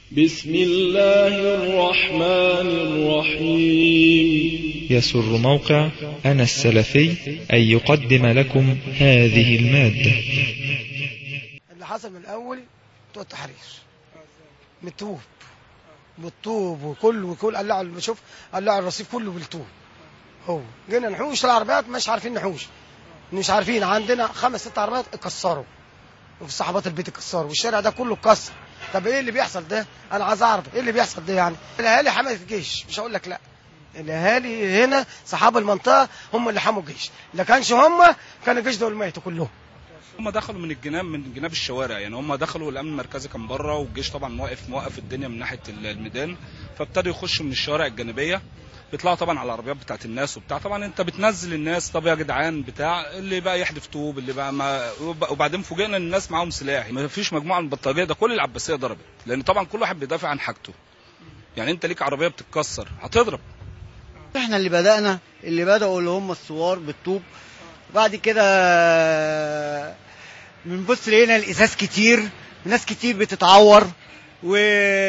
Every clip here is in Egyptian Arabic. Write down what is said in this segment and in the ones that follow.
بسم الله الرحمن الرحيم يسر موقع أنا السلفي أن يقدم لكم هذه المادة اللي حصل من الاول بتوع التحرير من الطوب بالطوب وكل وكل قلعوا شوف قلعوا الرصيف كله بالطوب هو جينا نحوش العربيات مش عارفين نحوش مش عارفين عندنا خمس ست عربيات اتكسروا وفي صحابات البيت اتكسروا والشارع ده كله اتكسر طب ايه اللي بيحصل ده انا عايز اعرف ايه اللي بيحصل ده يعني الاهالي حمايه الجيش مش هقول لك لا الاهالي هنا صحاب المنطقه هم اللي حموا الجيش لا كانش هم كان الجيش دول ماتوا كلهم هم دخلوا من الجناب من جناب الشوارع يعني هم دخلوا الامن المركزي كان بره والجيش طبعا موقف موقف الدنيا من ناحيه الميدان فابتدوا يخشوا من الشوارع الجانبيه بيطلعوا طبعا على العربيات بتاعت الناس وبتاع طبعا انت بتنزل الناس طب يا جدعان بتاع اللي بقى يحدف طوب اللي بقى ما وبعدين فوجئنا ان الناس معاهم سلاح ما فيش مجموعه من البلطجيه ده كل العباسيه ضربت لان طبعا كل واحد بيدافع عن حاجته يعني انت ليك عربيه بتتكسر هتضرب احنا اللي بدأنا اللي بدأوا اللي هم الثوار بالطوب بعد كده بنبص لقينا الازاز كتير ناس كتير بتتعور و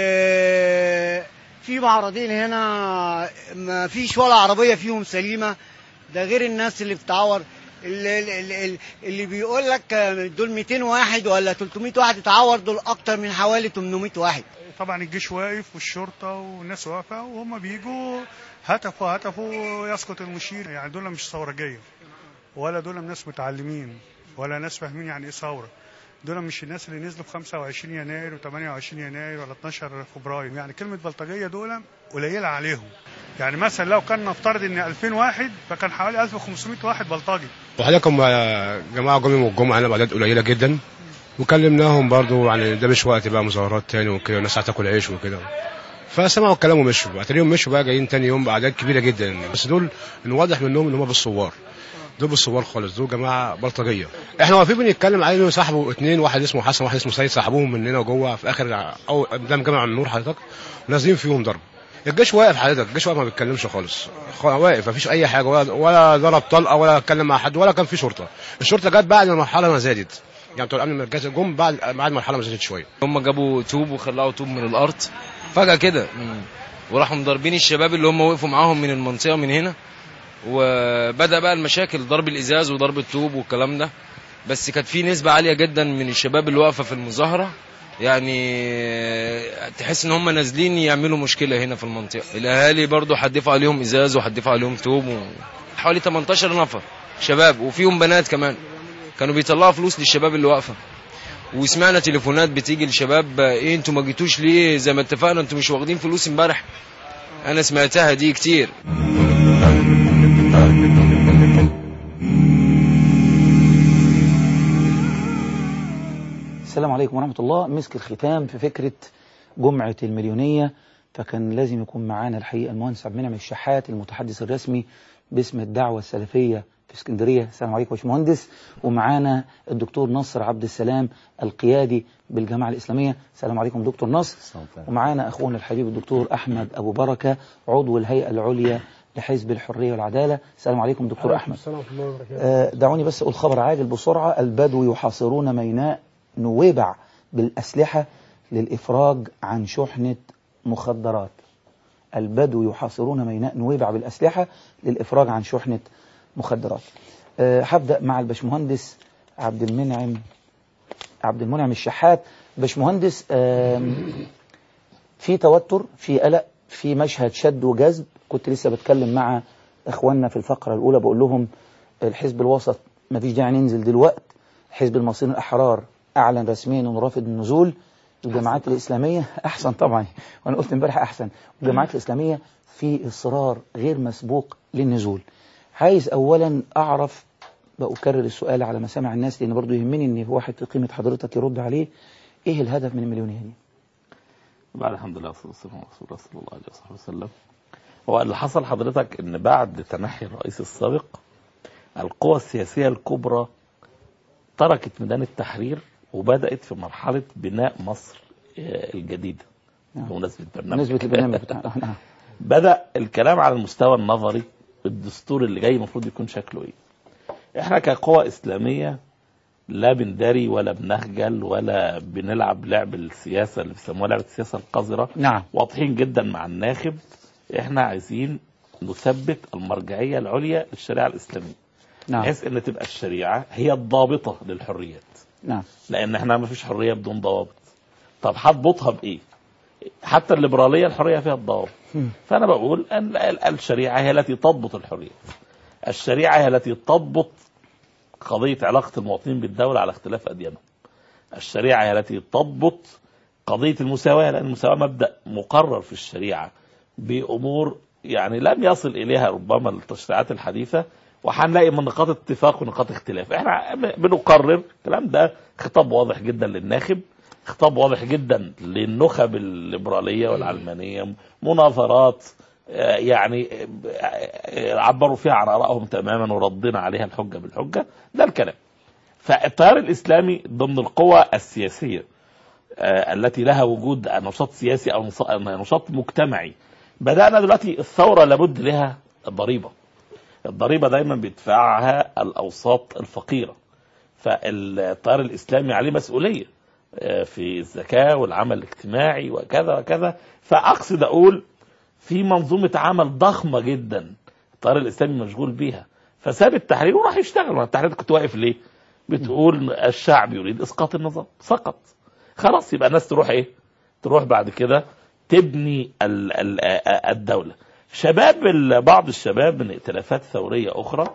في معرضين هنا ما فيش ولا عربيه فيهم سليمه ده غير الناس اللي بتتعور اللي, اللي, اللي بيقول لك دول 200 واحد ولا 300 واحد اتعور دول اكتر من حوالي 800 واحد طبعا الجيش واقف والشرطه والناس واقفه وهم بيجوا هتفوا هتفوا يسقط المشير يعني دول مش ثورجيه ولا دول ناس متعلمين ولا ناس فاهمين يعني ايه ثوره دول مش الناس اللي نزلوا في 25 يناير و28 يناير ولا 12 فبراير يعني كلمه بلطجيه دول قليله عليهم يعني مثلا لو كان نفترض ان 2000 واحد فكان حوالي 1500 واحد بلطجي وحضراتكم جماعه جم يوم الجمعه هنا باعداد قليله جدا وكلمناهم برضو يعني ده مش وقت بقى مظاهرات تاني وكده الناس هتاكل عيش وكده فسمعوا الكلام ومشوا اتاريهم مشوا بقى جايين تاني يوم باعداد كبيره جدا بس دول واضح منهم ان هم بالثوار دول بالثوار خالص دول جماعه بلطجيه احنا واقفين بنتكلم عليهم صاحبه اثنين واحد اسمه حسن واحد اسمه سيد صاحبوهم مننا جوه في اخر او قدام جامع النور حضرتك نازلين فيهم ضرب الجيش واقف حضرتك الجيش واقف ما بيتكلمش خالص واقف ما فيش اي حاجه ولا, ولا ضرب طلقه ولا اتكلم مع حد ولا كان في شرطه الشرطه جت بعد ما المرحله ما زادت يعني بتوع الامن المركزي جم بعد بعد المرحله ما زادت شويه هم جابوا طوب وخلعوا طوب من الارض فجاه كده وراحوا مضربين الشباب اللي هم وقفوا معاهم من المنطقه من هنا وبدا بقى المشاكل ضرب الازاز وضرب الطوب والكلام ده بس كانت في نسبه عاليه جدا من الشباب اللي واقفه في المظاهره يعني تحس ان هم نازلين يعملوا مشكله هنا في المنطقه الاهالي برضو حدفوا عليهم ازاز وحدفوا عليهم طوب حوالي 18 نفر شباب وفيهم بنات كمان كانوا بيطلعوا فلوس للشباب اللي واقفه وسمعنا تليفونات بتيجي للشباب ايه انتوا ما جيتوش ليه زي ما اتفقنا انتوا مش واخدين فلوس امبارح انا سمعتها دي كتير السلام عليكم ورحمة الله مسك الختام في فكرة جمعة المليونية فكان لازم يكون معانا الحقيقة المهندس عبد المنعم الشحات المتحدث الرسمي باسم الدعوة السلفية في اسكندرية السلام عليكم يا باشمهندس ومعانا الدكتور نصر عبد السلام القيادي بالجامعة الإسلامية السلام عليكم دكتور نصر ومعانا أخونا الحبيب الدكتور أحمد أبو بركة عضو الهيئة العليا لحزب الحرية والعدالة السلام عليكم دكتور أحمد آه دعوني بس أقول خبر عاجل بسرعة البدو يحاصرون ميناء نويبع بالأسلحة للإفراج عن شحنة مخدرات البدو يحاصرون ميناء نويبع بالأسلحة للإفراج عن شحنة مخدرات أه هبدأ مع الباشمهندس عبد المنعم عبد المنعم الشحات باشمهندس أه في توتر في قلق في مشهد شد وجذب كنت لسه بتكلم مع اخواننا في الفقرة الأولى بقول لهم الحزب الوسط ما فيش داعي ننزل دلوقت حزب المصريين الأحرار أعلن رسميا أنه رافض النزول الجماعات الإسلامية أحسن طبعا وأنا قلت امبارح أحسن الجماعات الإسلامية في إصرار غير مسبوق للنزول عايز أولا أعرف بأكرر السؤال على مسامع الناس لأن برضو يهمني أن واحد قيمة حضرتك يرد عليه إيه الهدف من المليونية دي بعد الحمد لله والصلاة والسلام على رسول الله صلى الله عليه وصحبه وسلم هو اللي حصل حضرتك ان بعد تنحي الرئيس السابق القوى السياسية الكبرى تركت ميدان التحرير وبدأت في مرحلة بناء مصر الجديدة بمناسبة البرنامج بالنسبة للبرنامج بتاعنا بدأ الكلام على المستوى النظري الدستور اللي جاي المفروض يكون شكله ايه احنا كقوى اسلامية لا بنداري ولا بنخجل ولا بنلعب لعب السياسه اللي بيسموها لعبه السياسه القذره نعم واضحين جدا مع الناخب احنا عايزين نثبت المرجعيه العليا للشريعه الاسلاميه نعم بحيث ان تبقى الشريعه هي الضابطه للحريات نعم لان احنا ما فيش حريه بدون ضوابط طب هتضبطها بايه حتى الليبراليه الحريه فيها الضوابط مم. فانا بقول ان ال- الشريعه هي التي تضبط الحريه الشريعه هي التي تضبط قضيه علاقه المواطنين بالدوله على اختلاف اديانهم الشريعه هي التي تضبط قضيه المساواه لان المساواه مبدا مقرر في الشريعه بامور يعني لم يصل اليها ربما التشريعات الحديثه وهنلاقي من نقاط اتفاق ونقاط اختلاف احنا بنقرر الكلام ده خطاب واضح جدا للناخب خطاب واضح جدا للنخب الليبراليه والعلمانيه مناظرات آه، يعني آه، آه، عبروا فيها عن ارائهم تماما وردنا عليها الحجه بالحجه ده الكلام فالتيار الاسلامي ضمن القوى السياسيه آه، التي لها وجود نشاط سياسي او نص- نشاط مجتمعي بدانا دلوقتي الثوره لابد لها ضريبه الضريبه دايما بيدفعها الاوساط الفقيره فالتيار الاسلامي عليه مسؤوليه آه، في الزكاه والعمل الاجتماعي وكذا وكذا فاقصد اقول في منظومه عمل ضخمه جدا التيار الاسلامي مشغول بيها فساب التحرير وراح يشتغل ما التحرير كنت واقف ليه؟ بتقول الشعب يريد اسقاط النظام سقط خلاص يبقى الناس تروح ايه؟ تروح بعد كده تبني ال- ال- آه، الدوله شباب ال- بعض الشباب من ائتلافات ثوريه اخرى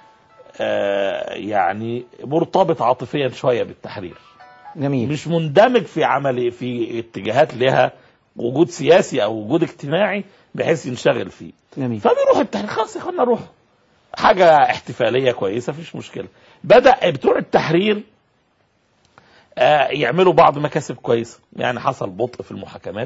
آه، يعني مرتبط عاطفيا شويه بالتحرير جميل مش مندمج في عمل في اتجاهات لها وجود سياسي او وجود اجتماعي بحيث ينشغل فيه جميل فبيروح التحرير خلاص يا اخوانا روحوا حاجه احتفاليه كويسه مفيش مشكله بدا بتوع التحرير آه، يعملوا بعض مكاسب كويسه يعني حصل بطء في المحاكمات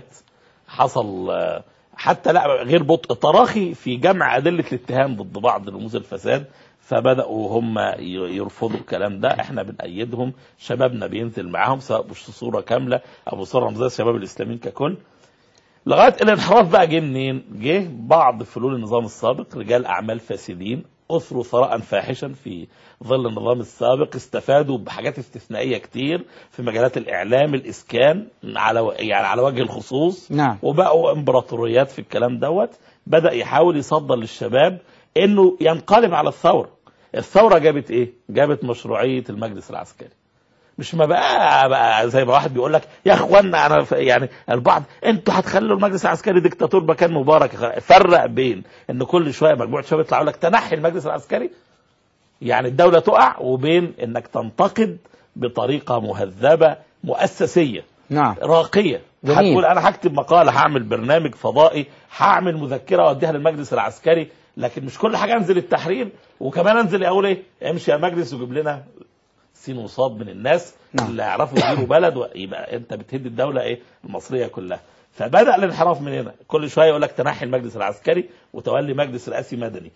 حصل آه، حتى لا غير بطء تراخي في جمع ادله الاتهام ضد بعض رموز الفساد فبداوا هم ي- يرفضوا الكلام ده احنا بنأيدهم شبابنا بينزل معاهم سواء بصوره كامله او بصوره رمزيه الشباب الاسلاميين ككل لغايه الانحراف بقى جه منين؟ جه بعض فلول النظام السابق رجال اعمال فاسدين اثروا ثراء فاحشا في ظل النظام السابق استفادوا بحاجات استثنائيه كتير في مجالات الاعلام الاسكان على و- يعني على وجه الخصوص نعم وبقوا امبراطوريات في الكلام دوت بدا يحاول يصدر للشباب انه ينقلب على الثوره الثوره جابت ايه جابت مشروعيه المجلس العسكري مش ما بقى, بقى زي ما واحد بيقول لك يا اخوانا انا ف- يعني البعض انتوا هتخلوا المجلس العسكري ديكتاتور مكان مبارك فرق بين ان كل شويه مجموعه شباب يطلعوا لك تنحي المجلس العسكري يعني الدوله تقع وبين انك تنتقد بطريقه مهذبه مؤسسيه نعم راقيه جميل. هتقول انا هكتب مقاله هعمل برنامج فضائي هعمل مذكره اوديها للمجلس العسكري لكن مش كل حاجه انزل التحرير وكمان انزل اقول ايه امشي يا مجلس وجيب لنا سين وصاد من الناس نعم. اللي يعرفوا يديروا بلد يبقى انت بتهد الدوله ايه المصريه كلها فبدا الانحراف من هنا كل شويه يقول لك تنحي المجلس العسكري وتولي مجلس رئاسي مدني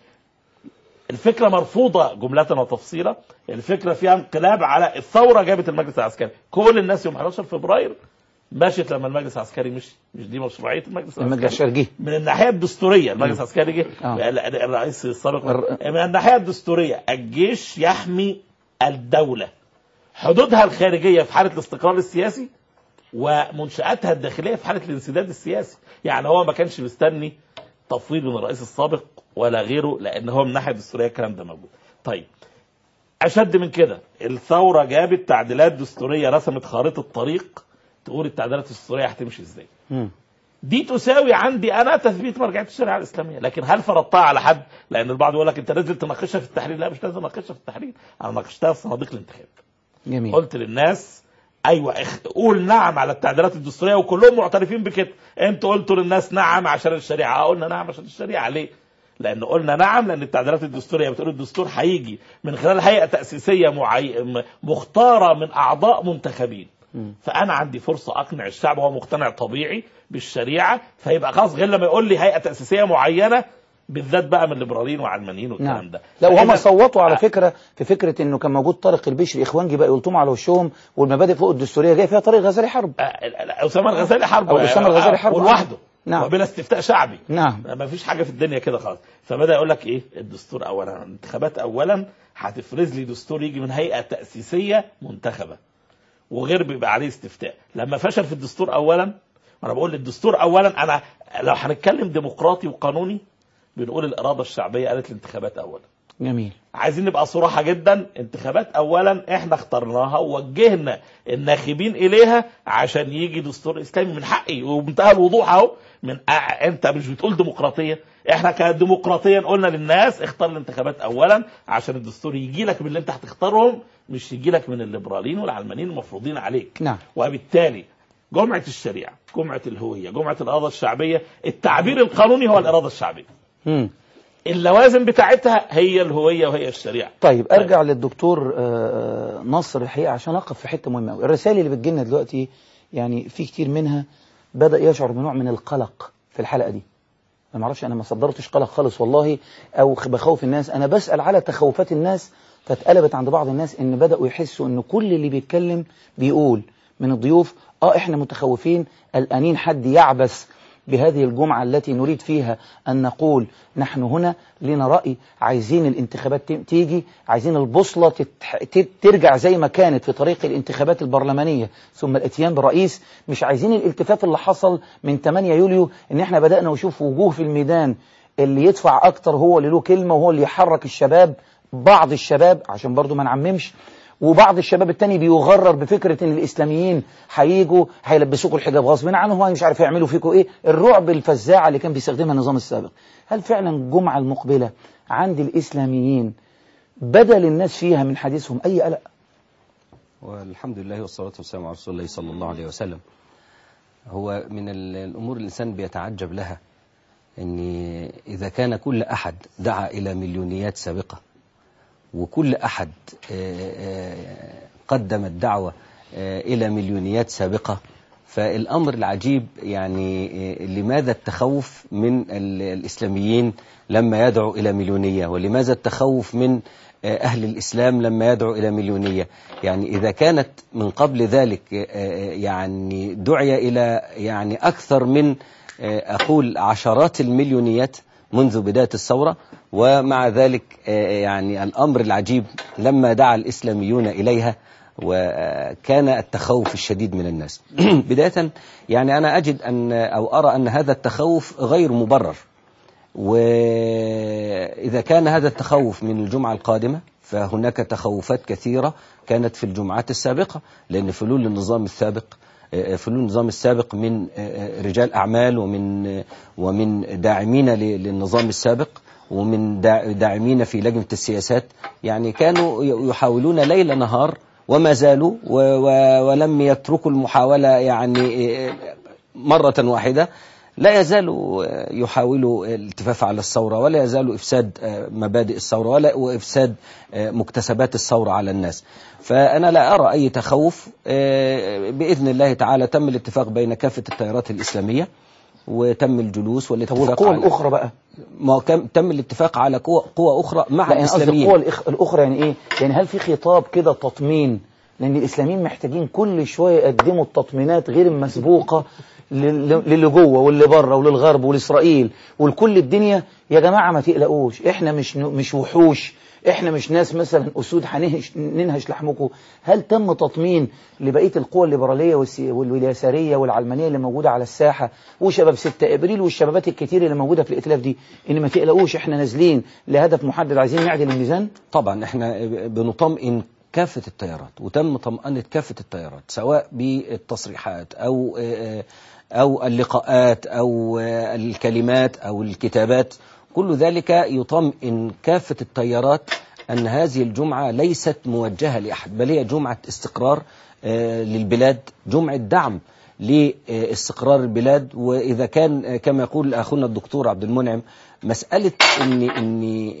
الفكره مرفوضه جمله وتفصيلا الفكره فيها انقلاب على الثوره جابت المجلس العسكري كل الناس يوم 11 فبراير مشيت لما المجلس العسكري مشي مش دي مشروعيه المجلس المجلس العسكري الشرقي من الناحيه الدستوريه المجلس العسكري جه آه. الرئيس السابق الر- من الناحيه الدستوريه الجيش يحمي الدوله حدودها الخارجيه في حاله الاستقرار السياسي ومنشاتها الداخليه في حاله الانسداد السياسي يعني هو ما كانش مستني تفويض من الرئيس السابق ولا غيره لان هو من الناحيه الدستوريه الكلام ده موجود طيب اشد من كده الثوره جابت تعديلات دستوريه رسمت خارطه طريق تقول التعديلات الدستوريه هتمشي ازاي مم. دي تساوي عندي انا تثبيت مرجعيه الشريعه الاسلاميه لكن هل فرضتها على حد لان البعض يقول لك انت نازل تناقشها في التحرير لا مش نازل اناقشها في التحرير انا ناقشتها في صناديق الانتخاب جميل قلت للناس ايوه اخ... قول نعم على التعديلات الدستوريه وكلهم معترفين بكده انتوا قلتوا للناس نعم عشان الشريعه اه قلنا نعم عشان الشريعه ليه لان قلنا نعم لان التعديلات الدستوريه بتقول الدستور هيجي من خلال هيئه تاسيسيه معي... م- مختاره من اعضاء منتخبين مم. فانا عندي فرصه اقنع الشعب وهو مقتنع طبيعي بالشريعه فيبقى خلاص غير لما يقول لي هيئه تاسيسيه معينه بالذات بقى من الليبراليين وعلمانيين والكلام نعم ده لو هم فإذا- صوتوا على آه. فكره في فكره انه كان موجود طارق البشري اخوانجي بقى يلطموا على وشهم والمبادئ فوق الدستوريه جايه فيها طارق غزالي حرب آه، لا، لا، اسامه الغزالي حرب أو أسامة الغزالي آه، حرب. ولوحده نعم. وبلا استفتاء شعبي نعم ما فيش حاجه في الدنيا كده خالص فبدا يقول لك ايه الدستور اولا الانتخابات اولا هتفرز لي دستور يجي من هيئه تاسيسيه منتخبه وغير بيبقى عليه استفتاء لما فشل في الدستور اولا انا بقول الدستور اولا انا لو هنتكلم ديمقراطي وقانوني بنقول الاراده الشعبيه قالت الانتخابات اولا جميل عايزين نبقى صراحه جدا انتخابات اولا احنا اخترناها ووجهنا الناخبين اليها عشان يجي دستور اسلامي من حقي وبمنتهى الوضوح اهو من أ... انت مش بتقول ديمقراطيه احنا كديمقراطيا قلنا للناس اختار الانتخابات اولا عشان الدستور يجي لك من اللي انت هتختارهم مش يجي لك من الليبراليين والعلمانيين المفروضين عليك نعم وبالتالي جمعه الشريعه جمعه الهويه جمعه الاراده الشعبيه التعبير القانوني هو الاراده الشعبيه مم. اللوازم بتاعتها هي الهويه وهي الشريعه طيب ارجع للدكتور آه، نصر الحقيقه عشان اقف في حته مهمه قوي الرسائل اللي بتجيلنا دلوقتي يعني في كتير منها بدا يشعر بنوع من القلق في الحلقه دي انا ما اعرفش انا ما صدرتش قلق خالص والله او خ- بخوف الناس انا بسال على تخوفات الناس فاتقلبت عند بعض الناس ان بداوا يحسوا ان كل اللي بيتكلم بيقول من الضيوف اه احنا متخوفين قلقانين حد يعبث بهذه الجمعة التي نريد فيها أن نقول نحن هنا لنا رأي عايزين الانتخابات تم- تيجي عايزين البوصلة تتح- ت- ترجع زي ما كانت في طريق الانتخابات البرلمانية ثم الاتيان برئيس مش عايزين الالتفاف اللي حصل من 8 يوليو ان احنا بدأنا نشوف وجوه في الميدان اللي يدفع اكتر هو اللي له كلمة وهو اللي يحرك الشباب بعض الشباب عشان برضو ما نعممش وبعض الشباب التاني بيغرر بفكرة ان الاسلاميين هيجوا هيلبسوكوا الحجاب غصب عنهم مش عارف يعملوا فيكوا ايه الرعب الفزاعة اللي كان بيستخدمها النظام السابق هل فعلا الجمعة المقبلة عند الاسلاميين بدل الناس فيها من حديثهم اي قلق والحمد لله والصلاة والسلام على رسول الله صلى الله عليه وسلم هو من ال- الأمور الإنسان بيتعجب لها أن إذا كان كل أحد دعا إلى مليونيات سابقة وكل أحد آه، آه، قدم الدعوة آه، إلى مليونيات سابقة فالأمر العجيب يعني آه، لماذا التخوف من ال- الإسلاميين لما يدعو إلى مليونية ولماذا التخوف من آه، أهل الإسلام لما يدعو إلى مليونية يعني إذا كانت من قبل ذلك آه، آه، يعني دعي إلى يعني أكثر من آه، أقول عشرات المليونيات منذ بداية الثورة ومع ذلك آه، يعني الأمر العجيب لما دعا الإسلاميون إليها وكان التخوف الشديد من الناس بداية يعني أنا أجد أن أو أرى أن هذا التخوف غير مبرر وإذا كان هذا التخوف من الجمعة القادمة فهناك تخوفات كثيرة كانت في الجمعات السابقة لأن فلول النظام السابق فلول النظام السابق من رجال أعمال ومن ومن داعمين ل- للنظام السابق ومن داع- داعمين في لجنة السياسات يعني كانوا ي- يحاولون ليل نهار وما زالوا و- و- ولم يتركوا المحاولة يعني مرة واحدة لا يزالوا يحاولوا الالتفاف على الثورة ولا يزالوا إفساد مبادئ الثورة ولا وإفساد مكتسبات الثورة على الناس فأنا لا أرى أي تخوف بإذن الله تعالى تم الاتفاق بين كافة التيارات الإسلامية وتم الجلوس طب والاتفاق والقوى على الأخرى بقى ما كم تم الاتفاق على قوى, قوى أخرى مع لا يعني قصدي الإسلاميين القوى الإخ- الأخرى يعني إيه؟ يعني هل في خطاب كده تطمين؟ لأن الإسلاميين محتاجين كل شوية يقدموا التطمينات غير المسبوقة لل- للي جوه واللي بره وللغرب ولإسرائيل ولكل الدنيا يا جماعة ما تقلقوش إحنا مش ن- مش وحوش إحنا مش ناس مثلا أسود هنهش ننهش لحمكم هل تم تطمين لبقية القوى الليبرالية والسي- وال- واليسارية والعلمانية اللي موجودة على الساحة وشباب 6 إبريل والشبابات الكتير اللي موجودة في الائتلاف دي إن ما تقلقوش إحنا نازلين لهدف محدد عايزين نعدل الميزان طبعا احنا بنطمئن كافة التيارات وتم طمأنة كافة التيارات سواء بالتصريحات أو أو اللقاءات أو الكلمات أو الكتابات كل ذلك يطمئن كافة التيارات أن هذه الجمعة ليست موجهة لأحد بل هي جمعة استقرار آه، للبلاد جمعة دعم لاستقرار البلاد وإذا كان آه، كما يقول أخونا الدكتور عبد المنعم مسألة إن إن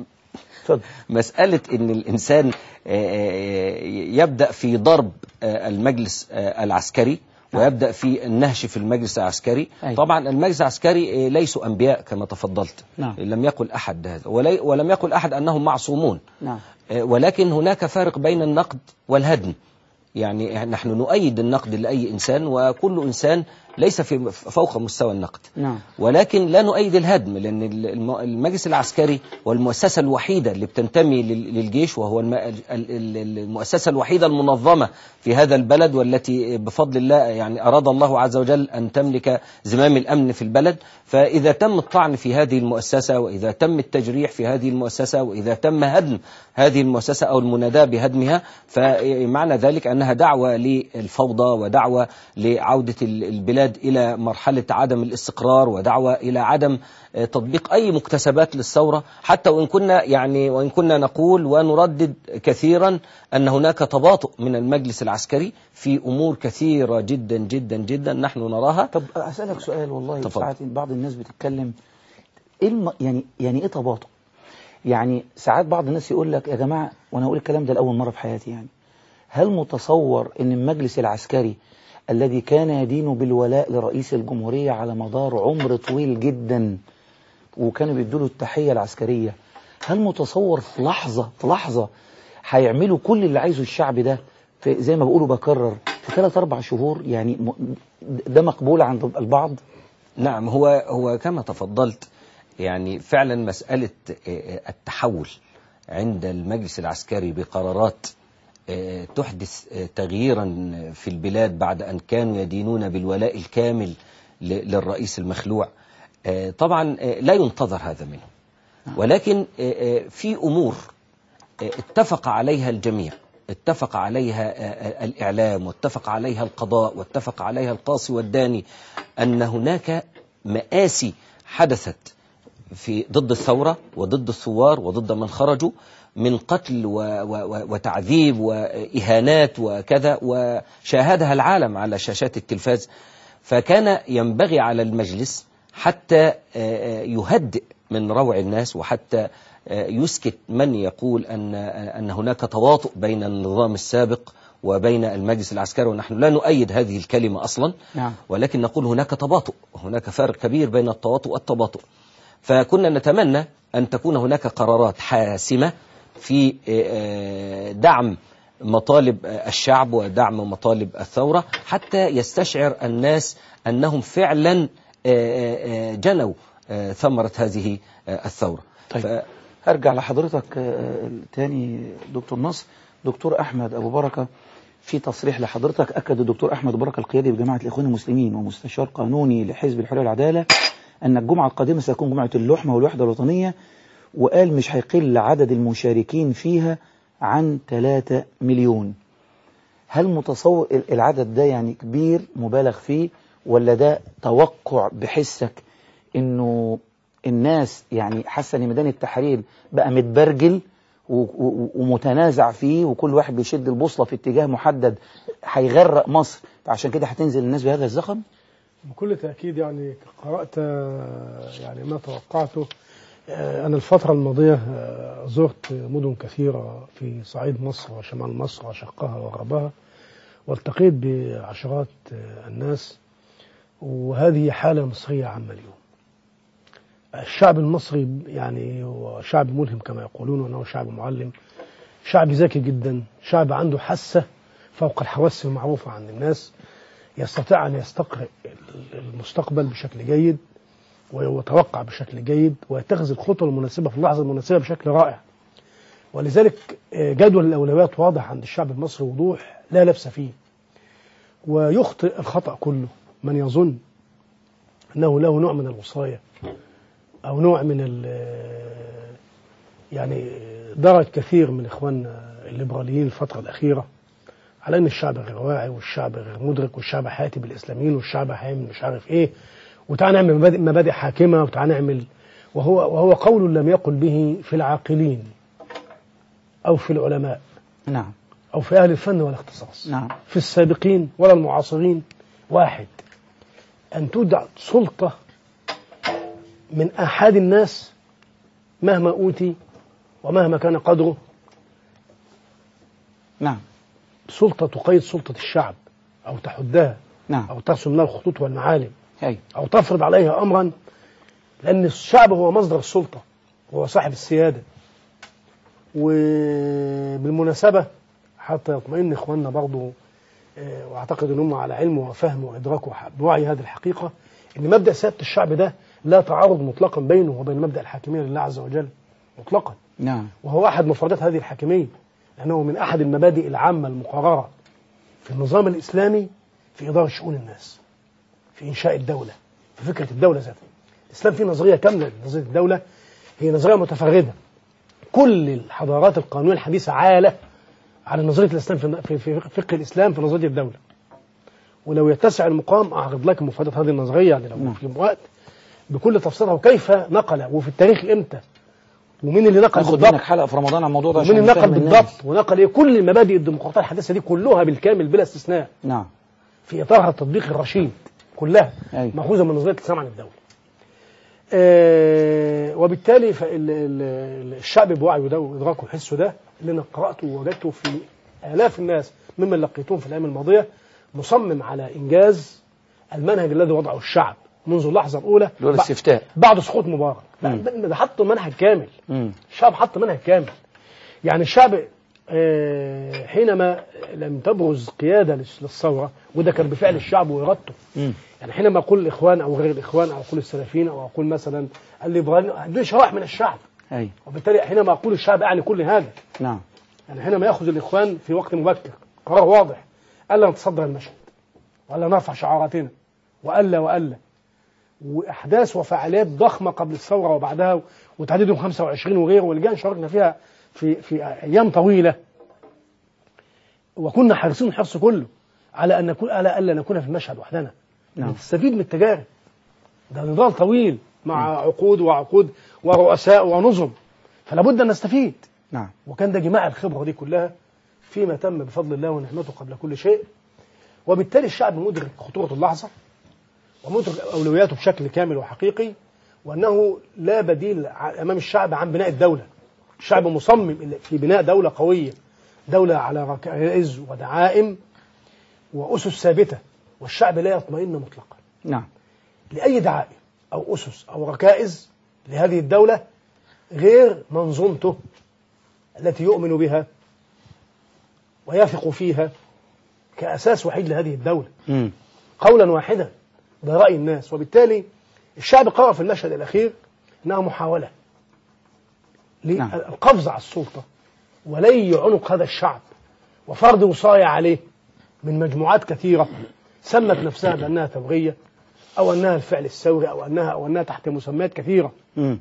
مسألة إن الإنسان آه، يبدأ في ضرب آه، المجلس آه، العسكري ويبدأ في النهش في المجلس العسكري أيوة. طبعا المجلس العسكري آه، ليسوا أنبياء كما تفضلت نعم. لم يقل أحد هذا ولي- ولم يقل أحد أنهم معصومون نعم آه، ولكن هناك فارق بين النقد والهدم يعني نحن نؤيد النقد لأي إنسان وكل إنسان ليس في فوق مستوى النقد نعم ولكن لا نؤيد الهدم لأن الم- المجلس العسكري والمؤسسة الوحيدة اللي بتنتمي لل- للجيش وهو الم- ال- ال- المؤسسة الوحيدة المنظمة في هذا البلد والتي بفضل الله يعني أراد الله عز وجل أن تملك زمام الأمن في البلد فإذا تم الطعن في هذه المؤسسة وإذا تم التجريح في هذه المؤسسة وإذا تم هدم هذه المؤسسة أو المناداة بهدمها فمعنى ذلك أنها دعوة للفوضى ودعوة لعودة ال- البلاد إلى مرحلة عدم الاستقرار ودعوة إلى عدم آه، تطبيق أي مكتسبات للثورة حتى وإن كنا يعني وإن كنا نقول ونردد كثيرا أن هناك تباطؤ من المجلس العسكري في أمور كثيرة جدا جدا جدا نحن نراها طب أسألك سؤال والله تفضل. ساعات بعض الناس بتتكلم إيه الم... يعني يعني إيه تباطؤ؟ يعني ساعات بعض الناس يقول لك يا جماعة وأنا أقول الكلام ده لأول مرة في حياتي يعني هل متصور أن المجلس العسكري الذي كان يدين بالولاء لرئيس الجمهورية على مدار عمر طويل جدا وكانوا بيدوا له التحية العسكرية هل متصور في لحظة في لحظة هيعملوا كل اللي عايزه الشعب ده في زي ما بقولوا بكرر في ثلاث أربع شهور يعني م- ده مقبول عند البعض نعم هو هو كما تفضلت يعني فعلا مسألة آه، التحول عند المجلس العسكري بقرارات آه، تحدث آه، تغييرا في البلاد بعد أن كانوا يدينون بالولاء الكامل ل- للرئيس المخلوع آه، طبعا آه، لا ينتظر هذا منه ولكن آه، آه، في أمور آه، اتفق عليها الجميع اتفق عليها آه، آه، الإعلام واتفق عليها القضاء واتفق عليها القاصي والداني أن هناك مآسي حدثت في ضد الثورة وضد الثوار وضد من خرجوا من قتل و و و وتعذيب وإهانات وكذا وشاهدها العالم على شاشات التلفاز فكان ينبغي على المجلس حتى آه، آه، يهدئ من روع الناس وحتى آه، يسكت من يقول أن أن هناك تواطؤ بين النظام السابق وبين المجلس العسكري ونحن لا نؤيد هذه الكلمة أصلا نعم ولكن نقول هناك تباطؤ هناك فرق كبير بين التواطؤ والتباطؤ فكنا نتمنى أن تكون هناك قرارات حاسمة في آه، دعم مطالب آه، الشعب ودعم مطالب الثورة حتى يستشعر الناس أنهم فعلا آه، آه، آه، جنوا آه، ثمرة هذه آه، الثورة طيب هرجع لحضرتك آه، تاني دكتور نصر دكتور أحمد أبو بركة في تصريح لحضرتك أكد الدكتور أحمد أبو بركة القيادي بجماعة الإخوان المسلمين ومستشار قانوني لحزب الحرية والعدالة أن الجمعة القادمة ستكون جمعة اللحمة والوحدة الوطنية وقال مش هيقل عدد المشاركين فيها عن 3 مليون هل متصور ال- العدد ده يعني كبير مبالغ فيه ولا ده توقع بحسك انه الناس يعني حاسه ان ميدان التحرير بقى متبرجل و- و- ومتنازع فيه وكل واحد بيشد البوصله في اتجاه محدد هيغرق مصر فعشان كده هتنزل الناس بهذا الزخم بكل تأكيد يعني قرأت آه، يعني ما توقعته آه، أنا الفترة الماضية آه، زرت مدن كثيرة في صعيد مصر وشمال مصر وشرقها وغربها والتقيت بعشرات آه، الناس وهذه حالة مصرية عامة اليوم الشعب المصري يعني هو شعب ملهم كما يقولون أنه شعب معلم شعب ذكي جدا شعب عنده حاسة فوق الحواس المعروفة عند الناس يستطيع أن يستقرئ المستقبل بشكل جيد ويتوقع بشكل جيد ويتخذ الخطوة المناسبة في اللحظة المناسبة بشكل رائع ولذلك آه، جدول الأولويات واضح عند الشعب المصري وضوح لا لبس فيه ويخطئ الخطأ كله من يظن أنه له نوع من الوصاية أو نوع من ال يعني درج كثير من إخواننا الليبراليين الفترة الأخيرة على ان الشعب غير واعي والشعب غير مدرك والشعب حياتي بالاسلاميين والشعب هيعمل مش عارف ايه وتعالى نعمل مبادئ, مبادئ حاكمه وتعالى نعمل وهو وهو قول لم يقل به في العاقلين او في العلماء نعم او في اهل الفن والاختصاص نعم في السابقين ولا المعاصرين واحد ان تودع سلطه من احد الناس مهما اوتي ومهما كان قدره نعم سلطة تقيد سلطة الشعب أو تحدها نعم أو ترسم لها الخطوط والمعالم أي. أو تفرض عليها أمرا لأن الشعب هو مصدر السلطة هو صاحب السيادة وبالمناسبة حتى يطمئن إخواننا برضو آه، واعتقد ان هم على علم وفهم وادراك وح- بوعي هذه الحقيقه ان مبدا سياده الشعب ده لا تعارض مطلقا بينه وبين مبدا الحاكميه لله عز وجل مطلقا نعم وهو احد مفردات هذه الحاكميه لانه من احد المبادئ العامه المقرره في النظام الاسلامي في اداره شؤون الناس في انشاء الدوله في فكره الدوله ذاتها الاسلام فيه نظريه كامله لنظريه الدوله هي نظريه متفرده كل الحضارات القانونيه الحديثه عاله على نظريه الاسلام في في في فقه الاسلام في نظريه الدوله ولو يتسع المقام اعرض لك مفردات هذه النظريه يعني لو في وقت بكل تفصيلها وكيف نقل وفي التاريخ امتى ومين اللي نقل ناخد بالضبط منك حلقه في رمضان عن الموضوع ده ومين عشان اللي نقل نفهم الناس. بالضبط ونقل ايه كل المبادئ الديمقراطيه الحديثه دي كلها بالكامل بلا استثناء نعم في اطارها التطبيق الرشيد كلها أيوة. ماخوذه من نظريه الاسلام عن الدوله. آه وبالتالي فال- ال- ال- الشعب بوعيه ده وادراكه وحسه ده اللي انا قراته ووجدته في الاف الناس ممن لقيتهم في الايام الماضيه مصمم على انجاز المنهج الذي وضعه الشعب منذ اللحظه الاولى اللي هو بع- الاستفتاء بعد سقوط مبارك لا، ده ده حط منهج كامل مم. الشعب حط منهج كامل يعني الشعب آه، حينما لم تبرز قيادة للس- للثورة وده كان بفعل الشعب وإرادته مم. يعني حينما أقول الإخوان أو غير الإخوان أو أقول السلفيين أو أقول مثلا الليبراليين دي شرائح من الشعب أي وبالتالي حينما أقول الشعب أعني كل هذا نعم يعني حينما يأخذ الإخوان في وقت مبكر قرار واضح ألا نتصدر المشهد وألا نرفع شعاراتنا وألا وألا وأحداث وفعاليات ضخمة قبل الثورة وبعدها وتعديد يوم 25 وغيره واللجان شاركنا فيها في في أيام طويلة وكنا حريصين الحرص كله على أن نكون على ألا نكون في المشهد وحدنا نعم. نستفيد من التجارب ده نضال طويل مع عقود وعقود ورؤساء ونظم فلا بد أن نستفيد نعم وكان ده جماع الخبرة دي كلها فيما تم بفضل الله ونعمته قبل كل شيء وبالتالي الشعب مدرك خطورة اللحظة ومدرك أولوياته بشكل كامل وحقيقي وأنه لا بديل ع- أمام الشعب عن بناء الدولة الشعب مصمم إلى- في بناء دولة قوية دولة على ركائز ودعائم وأسس ثابتة والشعب لا يطمئن مطلقا نعم لأي دعائم أو أسس أو ركائز لهذه الدولة غير منظومته التي يؤمن بها ويثق فيها كأساس وحيد لهذه الدولة مم. قولا واحدا ده رأي الناس وبالتالي الشعب قرأ في المشهد الأخير أنها محاولة للقفز على السلطة ولي عنق هذا الشعب وفرض وصاية عليه من مجموعات كثيرة سمت نفسها بأنها تبغية أو أنها الفعل الثوري أو أنها أو أنها تحت مسميات كثيرة مم.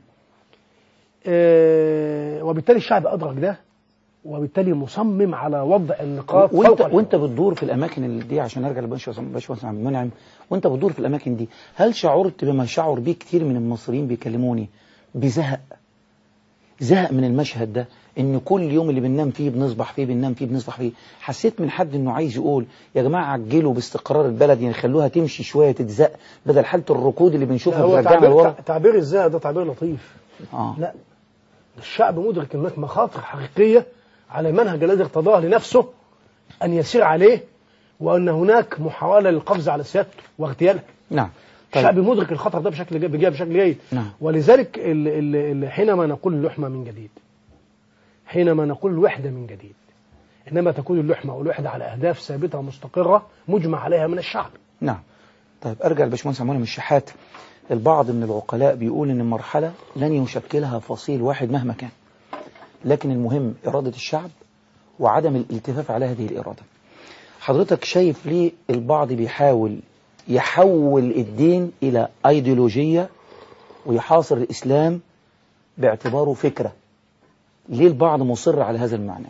آه، وبالتالي الشعب أدرك ده وبالتالي مصمم على وضع النقاط وانت فوق الحدود. وانت بتدور في الاماكن اللي دي عشان ارجع لباشمهندس عبد المنعم وانت بتدور في الاماكن دي هل شعرت بما شعر به كتير من المصريين بيكلموني بزهق زهق من المشهد ده ان كل يوم اللي بننام فيه بنصبح فيه بننام فيه بنصبح فيه حسيت من حد انه عايز يقول يا جماعه عجلوا باستقرار البلد يعني خلوها تمشي شويه تتزق بدل حاله الركود اللي لا، بنشوفها هو بترجعنا تعبير, لورا تعبير الزهق ده تعبير لطيف اه لا الشعب مدرك ان هناك مخاطر حقيقيه على المنهج الذي ارتضاه لنفسه ان يسير عليه وان هناك محاوله للقفز على سيادته واغتيالها نعم الشعب مدرك الخطر ده بشكل جي- بجي- بشكل جيد نعم ولذلك ال ال ال حينما نقول اللحمه من جديد حينما نقول الوحده من جديد انما تكون اللحمه والوحده على اهداف ثابته ومستقره مجمع عليها من الشعب نعم طيب ارجع لباشمهندس عمال من الشحات البعض من العقلاء بيقول ان المرحله لن يشكلها فصيل واحد مهما كان لكن المهم اراده الشعب وعدم الالتفاف على هذه الاراده حضرتك شايف ليه البعض بيحاول يحول الدين الى ايديولوجيه ويحاصر الاسلام باعتباره فكره ليه البعض مصر على هذا المعنى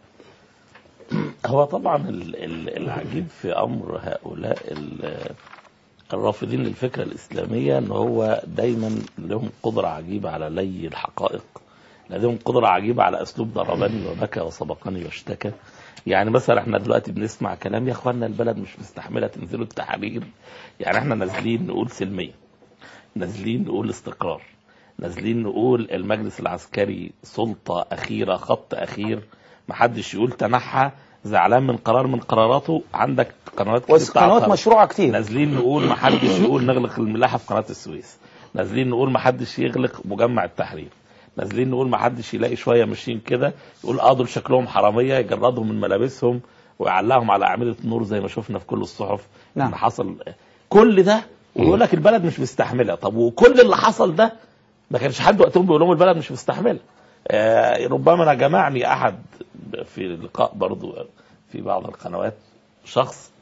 هو طبعا ال- ال- العجيب في امر هؤلاء ال- الرافضين للفكره الاسلاميه ان هو دايما لهم قدره عجيبه على لي الحقائق لديهم قدره عجيبه على اسلوب ضربني وبكى وسبقني واشتكى يعني مثلا احنا دلوقتي بنسمع كلام يا اخوانا البلد مش مستحمله تنزلوا التحرير يعني احنا نازلين نقول سلميه نازلين نقول استقرار نازلين نقول المجلس العسكري سلطة أخيرة خط أخير محدش يقول تنحى زعلان من قرار من قراراته عندك قنوات كتير وقنوات بتاعتها. مشروعة كتير. نازلين نقول محدش يقول نغلق الملاحة في قناة السويس نازلين نقول محدش يغلق مجمع التحرير نازلين نقول محدش يلاقي شوية ماشيين كده يقول اه دول شكلهم حرامية يجردهم من ملابسهم ويعلقهم على اعمده النور زي ما شفنا في كل الصحف نعم. ان حصل كل ده ويقول لك البلد مش مستحمله طب وكل اللي حصل ده ما كانش حد وقتهم بيقول لهم البلد مش مستحمله آه ربما انا جمعني احد في لقاء برضو في بعض القنوات شخص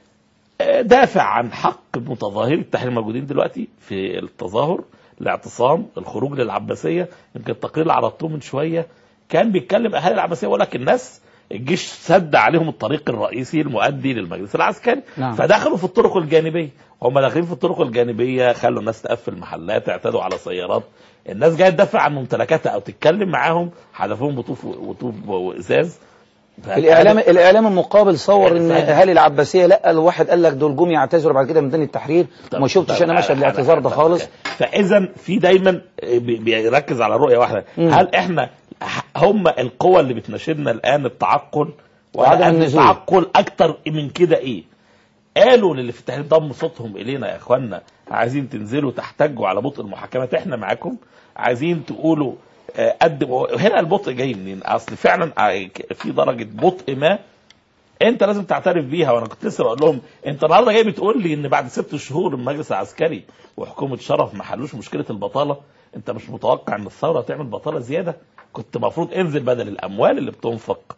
آه، دافع عن حق متظاهري التحرير الموجودين دلوقتي في التظاهر الاعتصام الخروج للعباسيه يمكن التقرير اللي عرضته من شويه كان بيتكلم اهالي العباسيه ويقول لك الناس الجيش سد عليهم الطريق الرئيسي المؤدي للمجلس العسكري نعم. فدخلوا في الطرق الجانبيه هم داخلين في الطرق الجانبيه خلوا الناس تقفل محلات اعتدوا على سيارات الناس جايه تدافع عن ممتلكاتها او تتكلم معاهم حذفوهم بطوف وطوب وازاز الاعلام الاعلام المقابل صور ان فاهم. اهالي العباسيه لا الواحد قال لك دول جم يعتذروا بعد كده من ميدان التحرير وما شفتش انا مشهد الاعتذار ده خالص فاذا في دايما بي- بيركز على رؤيه واحده مم. هل احنا هم القوى اللي بتناشدنا الان التعقل وعدم ولا أن النزول. التعقل اكتر من كده ايه قالوا للي في التحرير ضموا صوتهم الينا يا اخوانا عايزين تنزلوا تحتجوا على بطء المحاكمات احنا معاكم عايزين تقولوا آه، قدموا هنا البطء جاي منين اصل فعلا آه، في درجه بطء ما انت لازم تعترف بيها وانا كنت لسه بقول لهم انت النهارده جاي بتقول لي ان بعد ست شهور المجلس العسكري وحكومه شرف ما حلوش مشكله البطاله انت مش متوقع ان الثوره تعمل بطاله زياده كنت المفروض انزل بدل الاموال اللي بتنفق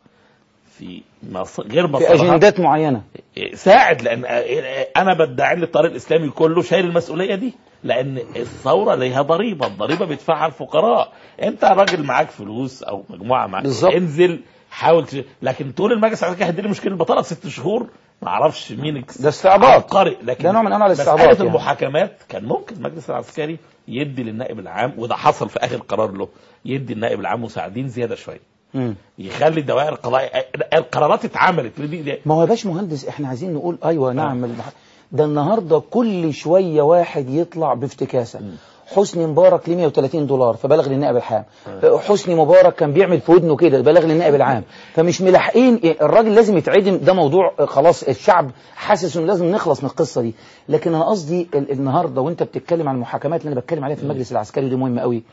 في مص- غير في مصالحها اجندات معينه ساعد لان انا بدعي ان الطريق الاسلامي كله شايل المسؤوليه دي لان الثوره ليها ضريبه الضريبه بيدفعها الفقراء انت راجل معاك فلوس او مجموعه معاك بالظبط. انزل حاول تش... لكن تقول المجلس العسكري هيديني مشكله البطاله في ست شهور ما اعرفش مين اكس- ده استعباط. عبقري لكن ده نوع من أنواع الاستعباط مساله يعني. المحاكمات كان ممكن المجلس العسكري يدي للنائب العام وده حصل في اخر قرار له يدي النائب العام مساعدين زياده شويه مم. يخلي الدوائر القضائيه القرارات اتعملت دي, دي ما هو يا باش مهندس احنا عايزين نقول ايوه نعم المح... ده النهارده كل شويه واحد يطلع بافتكاسه حسني مبارك ليه 130 دولار فبلغ للنائب العام حسني مبارك كان بيعمل في ودنه كده بلغ للنائب العام فمش ملاحقين الراجل لازم يتعدم ده موضوع آه، خلاص الشعب حاسس انه لازم نخلص من القصه دي لكن انا قصدي ال- النهارده وانت بتتكلم عن المحاكمات اللي انا بتكلم عليها في المجلس العسكري دي مهمه قوي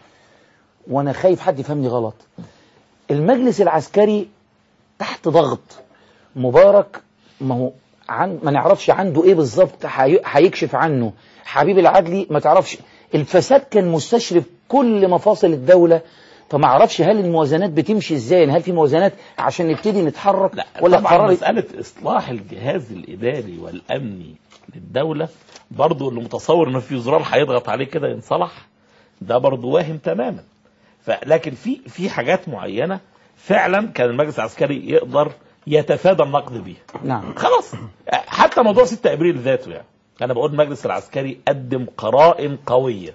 وانا خايف حد يفهمني غلط المجلس العسكري تحت ضغط مبارك ما هو عن ما نعرفش عنده ايه بالظبط هي- هيكشف عنه حبيب العدلي ما تعرفش الفساد كان مستشرف كل مفاصل الدولة فما اعرفش هل الموازنات بتمشي ازاي هل في موازنات عشان نبتدي نتحرك ولا طبعا القرار مسألة إصلاح الجهاز الإداري والأمني للدولة برضو اللي متصور إن في زرار هيضغط عليه كده ينصلح ده برضو واهم تماما فلكن في في حاجات معينة فعلا كان المجلس العسكري يقدر يتفادى النقد بيها نعم خلاص حتى موضوع 6 ابريل ذاته يعني انا بقول المجلس العسكري قدم قرائن قويه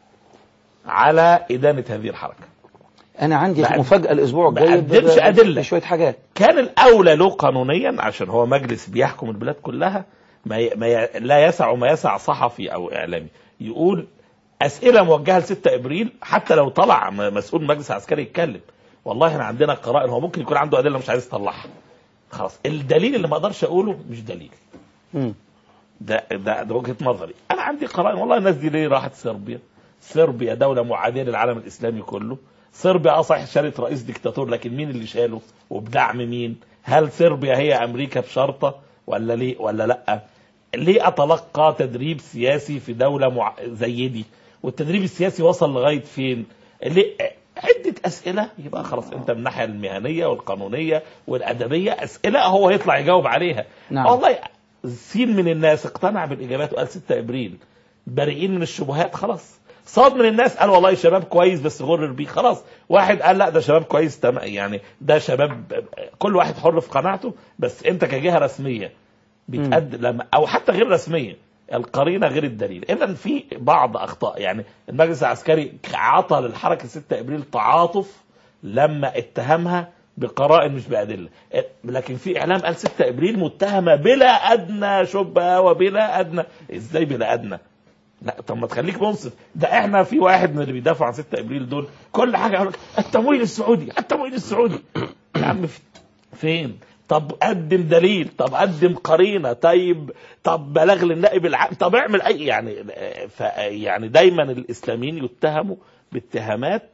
على ادانه هذه الحركه انا عندي ما- مفاجأة الاسبوع ما الجاي ب- قدمش ب- أدلة. بشوية حاجات كان الاولى له قانونيا عشان هو مجلس بيحكم البلاد كلها ما, ي... ما ي... لا يسع ما يسع صحفي او اعلامي يقول اسئله موجهه ل 6 ابريل حتى لو طلع م- مسؤول مجلس عسكري يتكلم والله احنا عندنا قرائن هو ممكن يكون عنده ادله مش عايز يطلعها خلاص الدليل اللي ما اقدرش اقوله مش دليل مم. ده ده ده وجهه نظري انا عندي قرائن والله الناس دي ليه راحت صربيا صربيا دوله معاديه للعالم الاسلامي كله صربيا اه صحيح شالت رئيس ديكتاتور لكن مين اللي شاله وبدعم مين هل صربيا هي امريكا بشرطه ولا ليه ولا لا ليه اتلقى تدريب سياسي في دوله مع... زي دي والتدريب السياسي وصل لغايه فين ليه عدة أسئلة يبقى خلاص أنت من الناحية المهنية والقانونية والأدبية أسئلة هو يطلع يجاوب عليها نعم. والله سين من الناس اقتنع بالإجابات وقال 6 إبريل بريئين من الشبهات خلاص صاد من الناس قال والله شباب كويس بس غرر بيه خلاص واحد قال لا ده شباب كويس تمام يعني ده شباب كل واحد حر في قناعته بس انت كجهه رسميه بتقدم لما او حتى غير رسميه القرينه غير الدليل اذا في بعض اخطاء يعني المجلس العسكري عطى للحركه 6 ابريل تعاطف لما اتهمها بقرائن مش بادله لكن في اعلام قال 6 ابريل متهمه بلا ادنى شبهه وبلا ادنى ازاي بلا ادنى لا طب ما تخليك منصف ده احنا في واحد من اللي بيدافعوا عن 6 ابريل دول كل حاجه يقول لك التمويل السعودي التمويل السعودي يا عم في- فين طب قدم دليل طب قدم قرينه طيب طب بلغ للنائب العام طب اعمل اي يعني ف يعني دايما الاسلاميين يتهموا باتهامات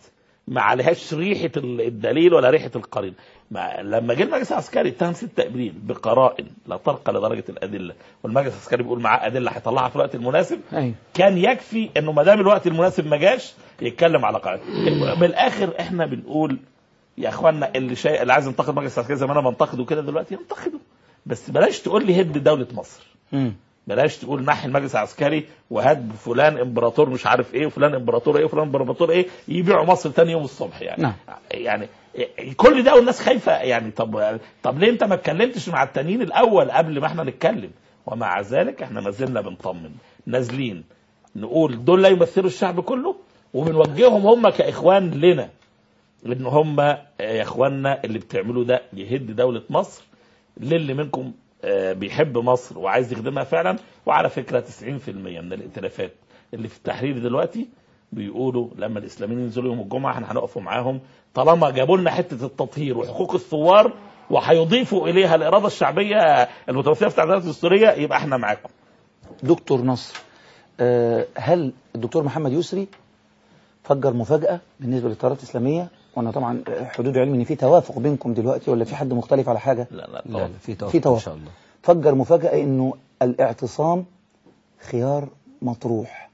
ما عليهاش ريحه ال- الدليل ولا ريحه القرينه ما لما جه المجلس العسكري اتهم 6 ابريل بقرائن لا ترقى لدرجه الادله والمجلس العسكري بيقول معاه ادله هيطلعها في الوقت المناسب ايوه كان يكفي انه ما دام الوقت المناسب ما جاش يتكلم على قاعده من الاخر احنا بنقول يا اخوانا اللي شيء اللي عايز ينتقد المجلس العسكري زي ما انا بنتقده كده دلوقتي ينتقده بس بلاش تقول لي هد دوله مصر مم. بلاش تقول نحي المجلس العسكري وهات فلان امبراطور مش عارف ايه وفلان امبراطور ايه وفلان امبراطور ايه يبيعوا مصر تاني يوم الصبح يعني نعم. يعني كل ده والناس خايفه يعني طب طب ليه انت ما اتكلمتش مع التانيين الاول قبل ما احنا نتكلم ومع ذلك احنا ما زلنا بنطمن نازلين نقول دول لا يمثلوا الشعب كله وبنوجههم هم كاخوان لنا ان هم يا اخواننا اللي بتعملوه ده يهد دوله مصر للي منكم آه، بيحب مصر وعايز يخدمها فعلا وعلى فكره 90% من الائتلافات اللي في التحرير دلوقتي بيقولوا لما الاسلاميين ينزلوا يوم الجمعه احنا هنقفوا معاهم طالما جابوا لنا حته التطهير وحقوق الثوار وهيضيفوا اليها الاراده الشعبيه المتمثله في التعديلات الدستوريه يبقى احنا معاكم. دكتور نصر آه، هل الدكتور محمد يسري فجر مفاجأة بالنسبة للتيارات الإسلامية وأنا طبعا حدود علمي إن في توافق بينكم دلوقتي ولا في حد مختلف على حاجة لا لا لا طبعا. لا في توافق في ان توافق. شاء الله فجر مفاجأة إنه الاعتصام خيار مطروح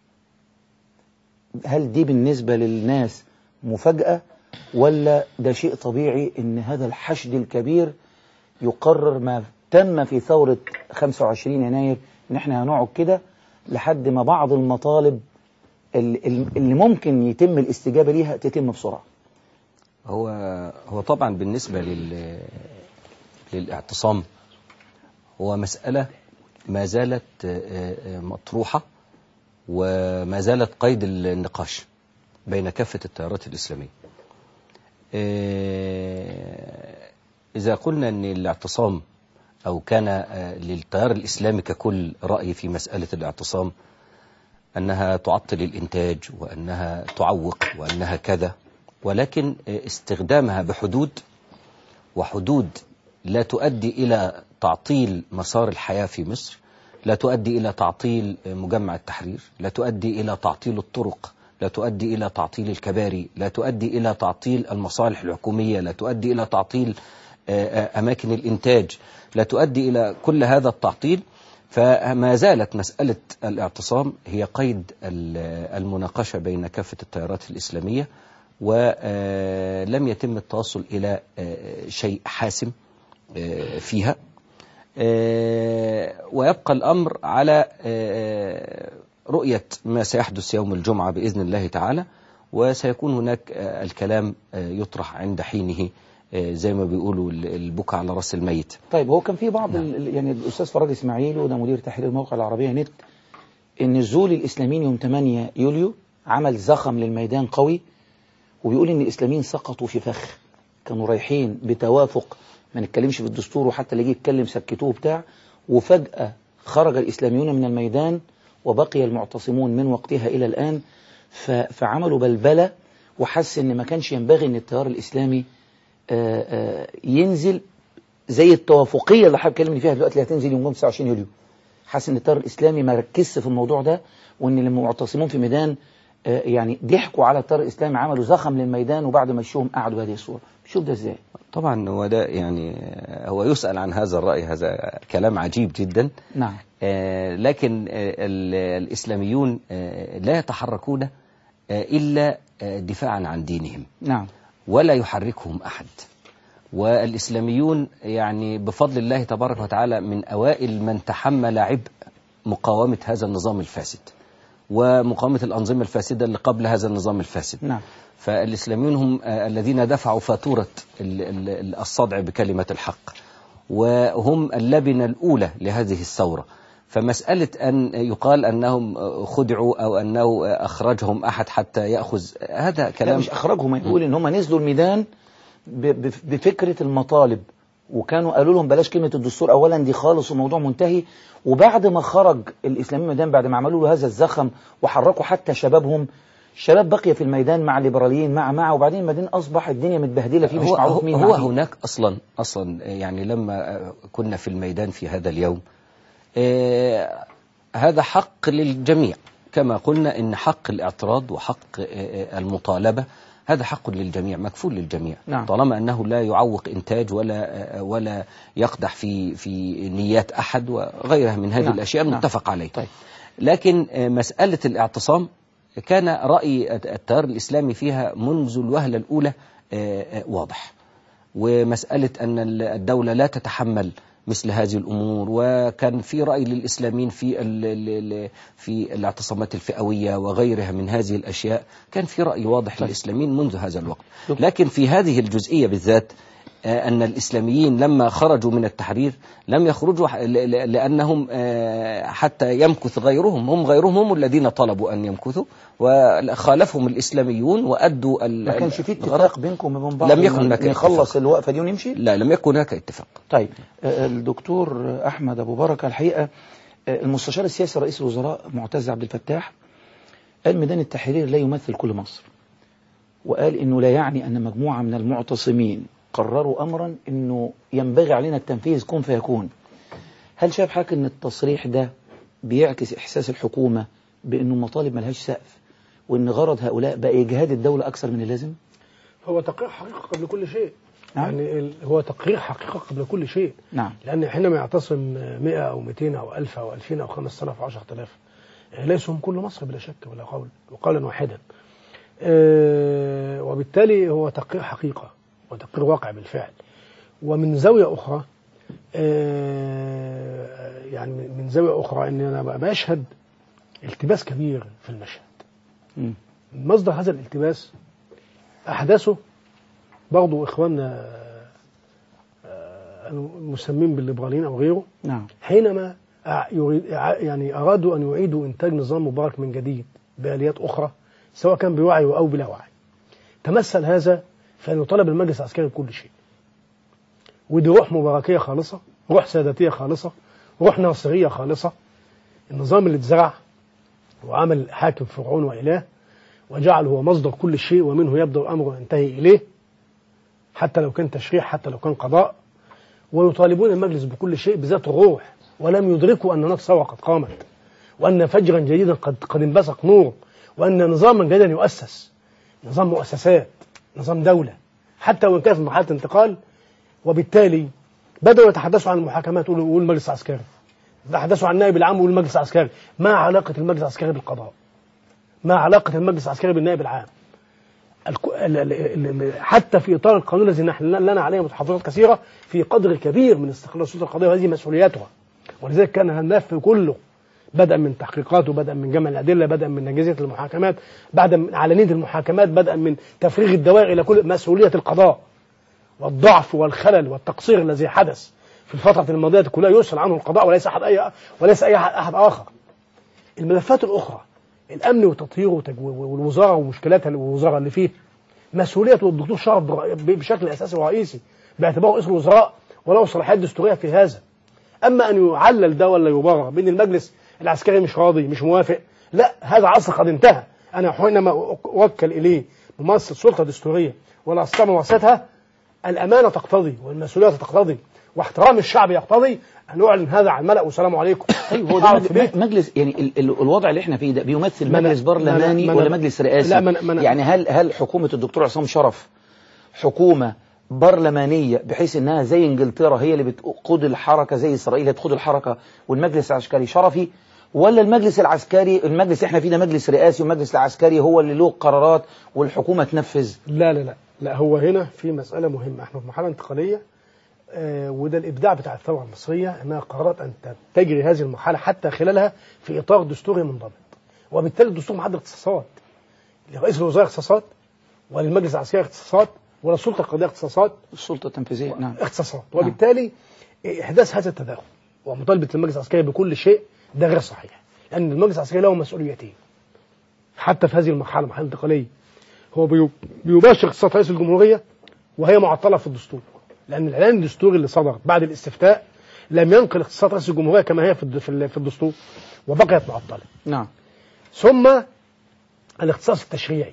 هل دي بالنسبة للناس مفاجأة ولا ده شيء طبيعي إن هذا الحشد الكبير يقرر ما تم في ثورة 25 يناير إن إحنا هنقعد كده لحد ما بعض المطالب اللي, اللي ممكن يتم الاستجابة ليها تتم بسرعة هو هو طبعا بالنسبة لل للاعتصام هو مسألة ما زالت آه، آه، مطروحة وما زالت قيد النقاش بين كافة التيارات الإسلامية آه، إذا قلنا أن الاعتصام أو كان آه، للتيار الإسلامي ككل رأي في مسألة الاعتصام أنها تعطل الإنتاج وأنها تعوق وأنها كذا ولكن آه، استخدامها بحدود وحدود لا تؤدي إلى تعطيل مسار الحياة في مصر لا تؤدي إلى تعطيل مجمع التحرير لا تؤدي إلى تعطيل الطرق لا تؤدي إلى تعطيل الكباري لا تؤدي إلى تعطيل المصالح الحكومية لا تؤدي إلى تعطيل آه، آه، أماكن الإنتاج لا تؤدي إلى كل هذا التعطيل فما زالت مسألة الاعتصام هي قيد ال- المناقشة بين كافة التيارات الإسلامية ولم يتم التوصل إلى آه، شيء حاسم آه، فيها آه، ويبقى الأمر على آه، رؤية ما سيحدث يوم الجمعة بإذن الله تعالى وسيكون هناك آه، الكلام آه، يطرح عند حينه آه، زي ما بيقولوا ال- البكاء على رأس الميت طيب هو كان في بعض ال- يعني الأستاذ فرج إسماعيل وده مدير تحرير موقع العربية نت إن الزول الإسلاميين يوم 8 يوليو عمل زخم للميدان قوي وبيقول إن الإسلاميين سقطوا في فخ كانوا رايحين بتوافق ما نتكلمش في الدستور وحتى اللي يجي يتكلم سكتوه بتاع وفجأة خرج الإسلاميون من الميدان وبقي المعتصمون من وقتها إلى الآن ف- فعملوا بلبلة وحس إن ما كانش ينبغي إن التيار الإسلامي آه، آه، ينزل زي التوافقية اللي حضرتك بتكلمني فيها دلوقتي اللي هتنزل يوم 29 يوليو حاسس ان التيار الاسلامي ما ركزش في الموضوع ده وان اللي معتصمون في ميدان آه، يعني ضحكوا على التيار الاسلامي عملوا زخم للميدان وبعد ما مشوهم قعدوا بهذه الصوره شوف ده ازاي طبعا هو ده يعني آه، هو يسأل عن هذا الرأي هذا كلام عجيب جدا نعم آه، لكن آه، ال- الإسلاميون آه، لا يتحركون آه، إلا آه، دفاعا عن دينهم نعم ولا يحركهم أحد والإسلاميون يعني بفضل الله تبارك وتعالى من أوائل من تحمل عبء مقاومة هذا النظام الفاسد ومقاومة الأنظمة الفاسدة اللي قبل هذا النظام الفاسد نعم فالإسلاميون هم آه، الذين دفعوا فاتورة ال- ال- الصدع بكلمة الحق وهم اللبنة الأولى لهذه الثورة فمسألة أن يقال أنهم خدعوا أو أنه أخرجهم أحد حتى يأخذ هذا لا كلام مش اخرجهم يقول ان هم نزلوا الميدان ب- ب- بفكره المطالب وكانوا قالوا لهم بلاش كلمه الدستور اولا دي خالص وموضوع منتهي وبعد ما خرج الاسلاميين من الميدان بعد ما عملوا له هذا الزخم وحركوا حتى شبابهم الشباب بقي في الميدان مع الليبراليين مع مع وبعدين الميدان اصبح الدنيا متبهدله فيه مش هو, معروف هو, مين هو مع مين. هناك أصلا أصلا يعني لما كنا في الميدان في هذا اليوم آه، هذا حق للجميع كما قلنا إن حق الاعتراض وحق آه، المطالبة هذا حق للجميع مكفول للجميع نعم. طالما أنه لا يعوق إنتاج ولا ولا يقدح في في نيات أحد وغيرها من هذه نعم. الأشياء نعم. المتفق عليه طيب. لكن آه، مسألة الاعتصام كان رأي التيار الإسلامي فيها منذ الوهلة الأولى آه، آه، واضح ومسألة أن الدولة لا تتحمل مثل هذه الأمور وكان في رأي للإسلاميين في ال- ال- ال- في الاعتصامات الفئوية وغيرها من هذه الأشياء كان في رأي واضح للإسلاميين منذ هذا الوقت لكن في هذه الجزئية بالذات آه، أن الإسلاميين لما خرجوا من التحرير لم يخرجوا ح- ل- ل- لأنهم آه، حتى يمكث غيرهم هم غيرهم هم الذين طلبوا أن يمكثوا وخالفهم الإسلاميون وأدوا ال- ما كانش في الغرض. اتفاق بينكم وبين بعض لم يكن إن هناك نخلص اتفاق. الوقفة دي ونمشي لا لم يكن هناك اتفاق طيب آه، الدكتور أحمد أبو بركة الحقيقة آه، المستشار السياسي رئيس الوزراء معتز عبد الفتاح قال ميدان التحرير لا يمثل كل مصر وقال إنه لا يعني أن مجموعة من المعتصمين قرروا أمرا إنه ينبغي علينا التنفيذ كن فيكون هل شايف حضرتك إن التصريح ده بيعكس إحساس الحكومة بأنه مطالب ملهاش سقف وإن غرض هؤلاء بقى إجهاد الدولة أكثر من اللازم؟ هو تقرير حقيقة قبل كل شيء نعم. يعني ال- هو تقرير حقيقة قبل كل شيء نعم لأن حينما يعتصم 100 أو 200 أو 1000 أو 2000 أو 5000 أو 10000 ليسوا هم كل مصر بلا شك ولا قول وقولا واحدا آه، وبالتالي هو تقرير حقيقة وتقرير واقع بالفعل ومن زاوية أخرى آه، يعني من زاوية أخرى أن أنا بقى بشهد التباس كبير في المشهد مم. مصدر هذا الالتباس أحداثه برضو إخواننا آه، المسمين بالليبراليين أو غيره نعم حينما أع- يريد أع- يعني أرادوا أن يعيدوا إنتاج نظام مبارك من جديد بآليات أخرى سواء كان بوعي أو بلا وعي تمثل هذا في أن يطالب المجلس العسكري بكل شيء ودي روح مباركية خالصة روح ساداتية خالصة روح ناصرية خالصة النظام اللي اتزرع وعمل حاكم فرعون وإله وجعله هو مصدر كل شيء ومنه يبدأ الأمر وينتهي إليه حتى لو كان تشريع حتى لو كان قضاء ويطالبون المجلس بكل شيء بذات الروح ولم يدركوا أن هناك ثورة قد قامت وأن فجرا جديدا قد قد انبثق نور وأن نظاما جديدا يؤسس نظام مؤسسات نظام دولة حتى وإن كانت في مرحلة انتقال وبالتالي بدأوا يتحدثوا عن المحاكمات يقولوا المجلس العسكري يتحدثوا عن النائب العام والمجلس العسكري ما علاقة المجلس العسكري بالقضاء ما علاقة المجلس العسكري بالنائب العام الك- ال- ال- ال- ال- حتى في إطار القانون الذي نحن لنا عليه متحفظات كثيرة في قدر كبير من استقلال السلطة القضائية وهذه مسؤولياتها ولذلك كان الملف كله بدءا من تحقيقات وبدءا من جمع الأدلة بدءا من نجزية المحاكمات بعد من علنية المحاكمات بدءا من تفريغ الدوائر إلى كل مسؤولية القضاء والضعف والخلل والتقصير الذي حدث في الفترة الماضية كلها يسأل عنه القضاء وليس أحد أي وليس أي أحد أحد آخر الملفات الأخرى الأمن وتطهيره وتج- والوزارة ومشكلاتها الوزارة اللي فيه مسؤولية الدكتور شرف بر- بشكل أساسي ورئيسي باعتباره رئيس الوزراء وله صلاحيات دستورية في هذا أما أن يعلل ده ولا يبرر بأن المجلس العسكري مش راضي مش موافق لا هذا عصر قد انتهى أنا حينما أوكل إليه ممثل سلطة دستورية ولا أستطيع ممارستها الأمانة تقتضي والمسؤولية تقتضي واحترام الشعب يقتضي أن أعلن هذا على الملأ والسلام عليكم طيب هو ده أقعد في مج- بيتي. مجلس يعني ال ال الوضع اللي احنا فيه ده بيمثل ما أنا- مجلس ما أنا- برلماني ما أنا- ولا مجلس رئاسي؟ لا، ما أنا- ما أنا- يعني هل هل حكومة الدكتور عصام شرف حكومة برلمانية بحيث انها زي انجلترا هي اللي بتقود الحركة زي اسرائيل هي بتقود الحركة والمجلس العسكري شرفي ولا المجلس العسكري المجلس اللي احنا فيه ده مجلس رئاسي والمجلس العسكري هو اللي له قرارات والحكومة تنفذ لا لا لا لا هو هنا في مسألة مهمة احنا في مرحلة انتقالية آه وده الإبداع بتاع الثورة المصرية أنها قررت أن تجري هذه المرحلة حتى خلالها في إطار دستوري منضبط وبالتالي الدستور محدد اختصاصات لرئيس الوزراء اختصاصات وللمجلس العسكري اختصاصات وللسلطة القضائية اختصاصات السلطة التنفيذية نعم اختصاصات وبالتالي إحداث هذا التداخل ومطالبة المجلس العسكري بكل شيء ده غير صحيح لأن المجلس العسكري له مسؤوليتين حتى في هذه المرحلة مرحلة انتقالية هو بيو- بيباشر اختصاصات رئيس الجمهورية وهي معطلة في الدستور لأن الإعلان الدستوري اللي صدر بعد الاستفتاء لم ينقل اختصاصات رئيس الجمهورية كما هي في الد- في ال- في الدستور وبقيت معطلة نعم ثم الاختصاص التشريعي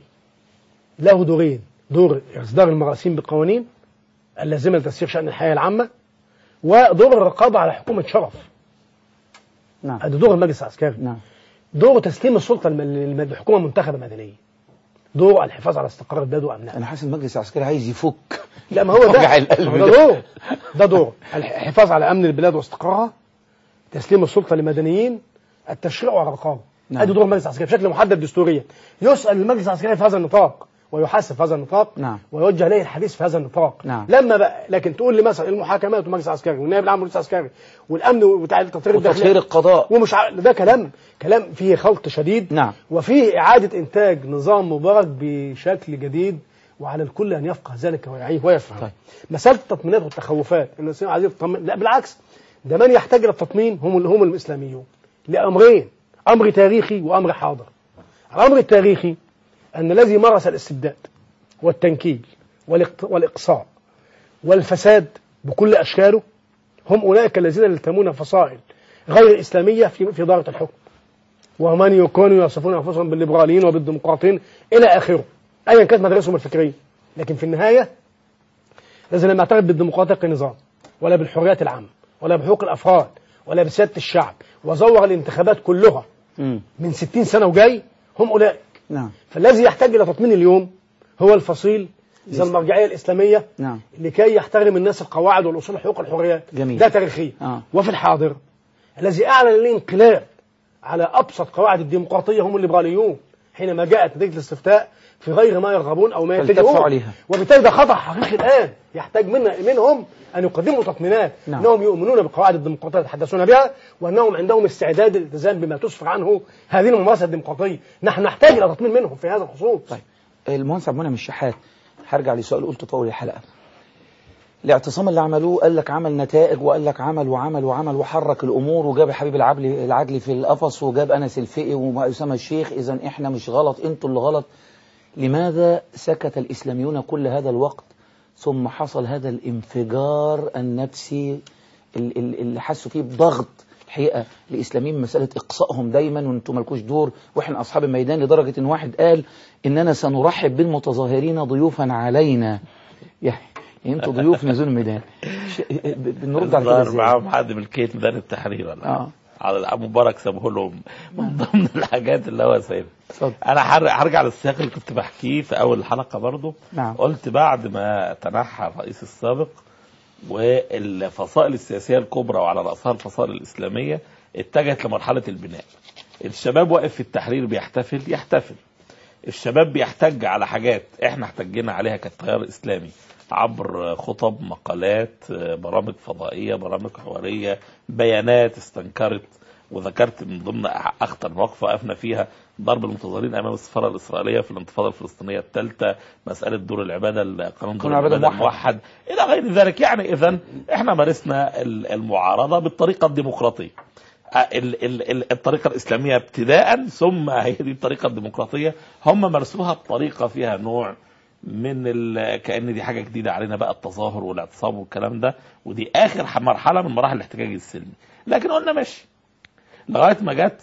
له دورين دور إصدار المراسيم بالقوانين اللازمة لتسيير شأن الحياة العامة ودور الرقابة على حكومة شرف نعم هذا دور المجلس العسكري نعم دور تسليم السلطة الم- للم- لحكومة منتخبة مدنية دور الحفاظ على استقرار البلاد وامنها انا حاسس المجلس العسكري عايز يفك لا ما هو ده وجع القلب ما هو ده. ده دور ده دور الحفاظ على امن البلاد واستقرارها تسليم السلطه للمدنيين التشريع والرقابه نعم. ادي دور المجلس العسكري بشكل محدد دستوريا يسال المجلس العسكري في هذا النطاق ويحاسب في هذا النطاق نعم. ويوجه اليه الحديث في هذا النطاق نعم. لما بقى لكن تقول لي مثلا المحاكمات والمجلس العسكري والنائب العام والمجلس العسكري والامن بتاع التطهير الداخلي وتطهير القضاء ومش ع... ده كلام كلام فيه خلط شديد نعم وفيه إعادة إنتاج نظام مبارك بشكل جديد وعلى الكل أن يفقه ذلك ويعيه ويفهم طيب. مسألة التطمينات والتخوفات إن الإنسان عايز يطمن لا بالعكس ده من يحتاج إلى التطمين هم هم الإسلاميون لأمرين أمر تاريخي وأمر حاضر الأمر التاريخي أن الذي مارس الاستبداد والتنكيل والاقت- والإقصاء والفساد بكل أشكاله هم أولئك الذين يلتمون فصائل غير إسلامية في في إدارة الحكم ومن يكونوا يصفون أنفسهم بالليبراليين وبالديمقراطيين إلى آخره أيا كانت مدارسهم الفكرية لكن في النهاية لازم لم يعترف بالديمقراطية كنظام ولا بالحريات العامة ولا بحقوق الأفراد ولا بسيادة الشعب وزور الانتخابات كلها مم. من 60 سنة وجاي هم أولئك نعم فالذي يحتاج إلى تطمين اليوم هو الفصيل إذا المرجعية الإسلامية نعم لكي يحترم الناس القواعد والأصول حقوق الحريات جميل. ده تاريخيا آه. وفي الحاضر الذي أعلن الانقلاب على أبسط قواعد الديمقراطية هم الليبراليون حينما جاءت نتيجة الاستفتاء في غير ما يرغبون أو ما فالتفوا يتجهون عليها. وبالتالي ده خطأ حقيقي الآن يحتاج منا منهم أن يقدموا تطمينات نعم. أنهم يؤمنون بقواعد الديمقراطية يتحدثون بها وأنهم عندهم استعداد للالتزام بما تسفر عنه هذه الممارسة الديمقراطية نحن نحتاج إلى تطمين منهم في هذا الخصوص طيب المهندس عبد المنعم الشحات هرجع لسؤال قلته طول الحلقه الاعتصام اللي عملوه قال لك عمل نتائج وقال لك عمل وعمل وعمل وحرك الامور وجاب حبيب العدلي العدلي في القفص وجاب انس الفقي واسامه الشيخ اذا احنا مش غلط انتوا اللي غلط لماذا سكت الاسلاميون كل هذا الوقت ثم حصل هذا الانفجار النفسي ال- ال- اللي حسوا فيه بضغط الحقيقه الاسلاميين مساله اقصائهم دايما وانتم مالكوش دور واحنا اصحاب الميدان لدرجه ان واحد قال اننا سنرحب بالمتظاهرين ضيوفا علينا يعني انتوا ضيوف نزول الميدان ش- ب- بنرد على كده ظهر ازاي؟ معاهم حد من الكيت ميدان التحرير ولا اه على العم مبارك سابه لهم من ضمن الحاجات اللي هو سايبها اتفضل انا هر- هرجع للسياق اللي كنت بحكيه في اول الحلقه برضو نعم قلت بعد ما تنحى الرئيس السابق والفصائل السياسيه الكبرى وعلى راسها الفصائل الاسلاميه اتجهت لمرحله البناء الشباب واقف في التحرير بيحتفل يحتفل الشباب بيحتج على حاجات احنا احتجينا عليها كالتيار الاسلامي عبر خطب مقالات برامج فضائيه برامج حواريه بيانات استنكرت وذكرت من ضمن اخطر مواقف وقفنا فيها ضرب المتظاهرين امام السفاره الاسرائيليه في الانتفاضه الفلسطينيه الثالثه مساله دور العباده قانون دور قانون العبادة العباده الموحد. الموحد الى غير ذلك يعني اذا احنا مارسنا ال- المعارضه بالطريقه الديمقراطيه ال- ال- ال- الطريقه الاسلاميه ابتداء ثم هي دي الطريقه الديمقراطيه هم مارسوها بطريقه فيها نوع من ال... كان دي حاجه جديده علينا بقى التظاهر والاعتصام والكلام ده ودي اخر ح- مرحله من مراحل الاحتجاج السلمي لكن قلنا ماشي لغايه ما جت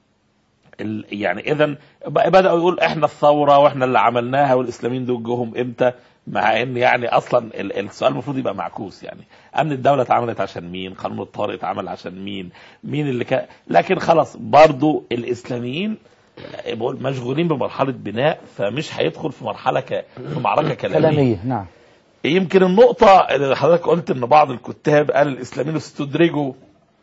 ال... يعني اذا بداوا يقول احنا الثوره واحنا اللي عملناها والاسلاميين دول جوهم امتى مع ان يعني اصلا ال- السؤال المفروض يبقى معكوس يعني امن الدوله اتعملت عشان مين قانون الطارئ اتعمل عشان مين مين اللي كان لكن خلاص برضو الاسلاميين بقول مشغولين بمرحله بناء فمش هيدخل في مرحله ك... في معركه كلاميه كلامية نعم يمكن النقطة اللي حضرتك قلت إن بعض الكتاب قال الإسلاميين استدرجوا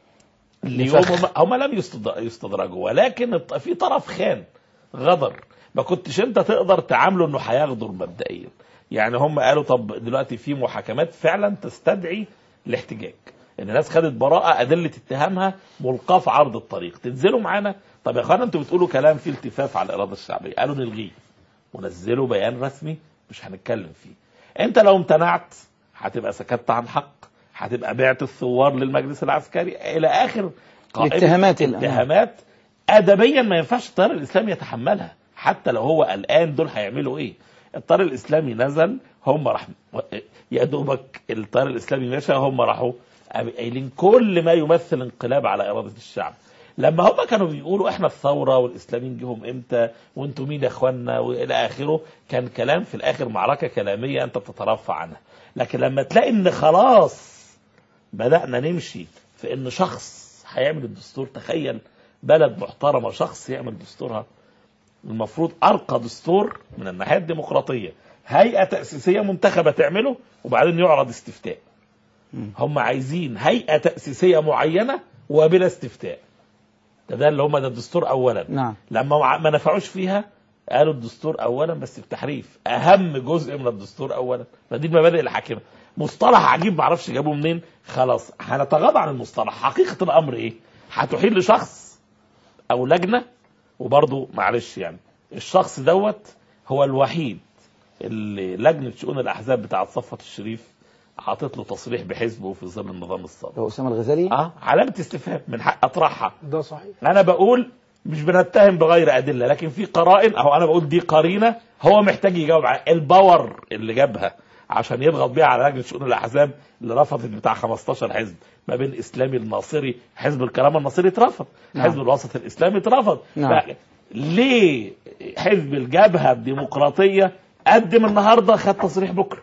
اليوم لفخ. هم, هم لم يستد- يستدرجوا ولكن الط- في طرف خان غدر ما كنتش أنت تقدر تعامله إنه هيغدر مبدئيا يعني هم قالوا طب دلوقتي في محاكمات فعلا تستدعي الاحتجاج ان الناس خدت براءة أدلة اتهامها ملقاة في عرض الطريق تنزلوا معانا طب يا اخوانا انتوا بتقولوا كلام فيه التفاف على الإرادة الشعبية قالوا نلغيه ونزلوا بيان رسمي مش هنتكلم فيه انت لو امتنعت هتبقى سكت عن حق هتبقى بعت الثوار للمجلس العسكري الى اخر قائمة الاتهامات ال- اتهامات ادبيا ما ينفعش التيار الاسلامي يتحملها حتى لو هو الان دول هيعملوا ايه التيار الاسلامي نزل هم راح يا دوبك التيار الاسلامي مشى هم راحوا قايلين كل ما يمثل انقلاب على اراده الشعب لما هم كانوا بيقولوا احنا الثوره والاسلاميين جيهم امتى وانتوا مين يا اخوانا والى اخره كان كلام في الاخر معركه كلاميه انت بتترفع عنها لكن لما تلاقي ان خلاص بدانا نمشي في ان شخص هيعمل الدستور تخيل بلد محترمه شخص يعمل دستورها المفروض ارقى دستور من الناحيه الديمقراطيه هيئه تاسيسيه منتخبه تعمله وبعدين يعرض استفتاء هم عايزين هيئه تاسيسيه معينه وبلا استفتاء ده, ده اللي هم ده الدستور اولا نعم لما ما- ما نفعوش فيها قالوا الدستور اولا بس بتحريف اهم جزء من الدستور اولا فدي المبادئ الحاكمه مصطلح عجيب ما اعرفش جابوه منين خلاص هنتغاضى عن المصطلح حقيقه الامر ايه هتحيل لشخص او لجنه وبرضه معلش يعني الشخص دوت هو الوحيد اللي لجنه شؤون الاحزاب بتاعه صفوت الشريف حاطط له تصريح بحزبه في ظل النظام السابق هو اسامه الغزالي اه علامه استفهام من حق اطرحها ده صحيح انا بقول مش بنتهم بغير ادله لكن في قرائن اهو انا بقول دي قرينه هو محتاج يجاوب على الباور اللي جابها عشان يضغط بيها على لجنه شؤون الاحزاب اللي رفضت بتاع 15 حزب ما بين اسلامي الناصري حزب الكرامه الناصري اترفض نعم. حزب الوسط الاسلامي اترفض نعم. ف- ليه حزب الجبهه الديمقراطيه قدم النهارده خد تصريح بكره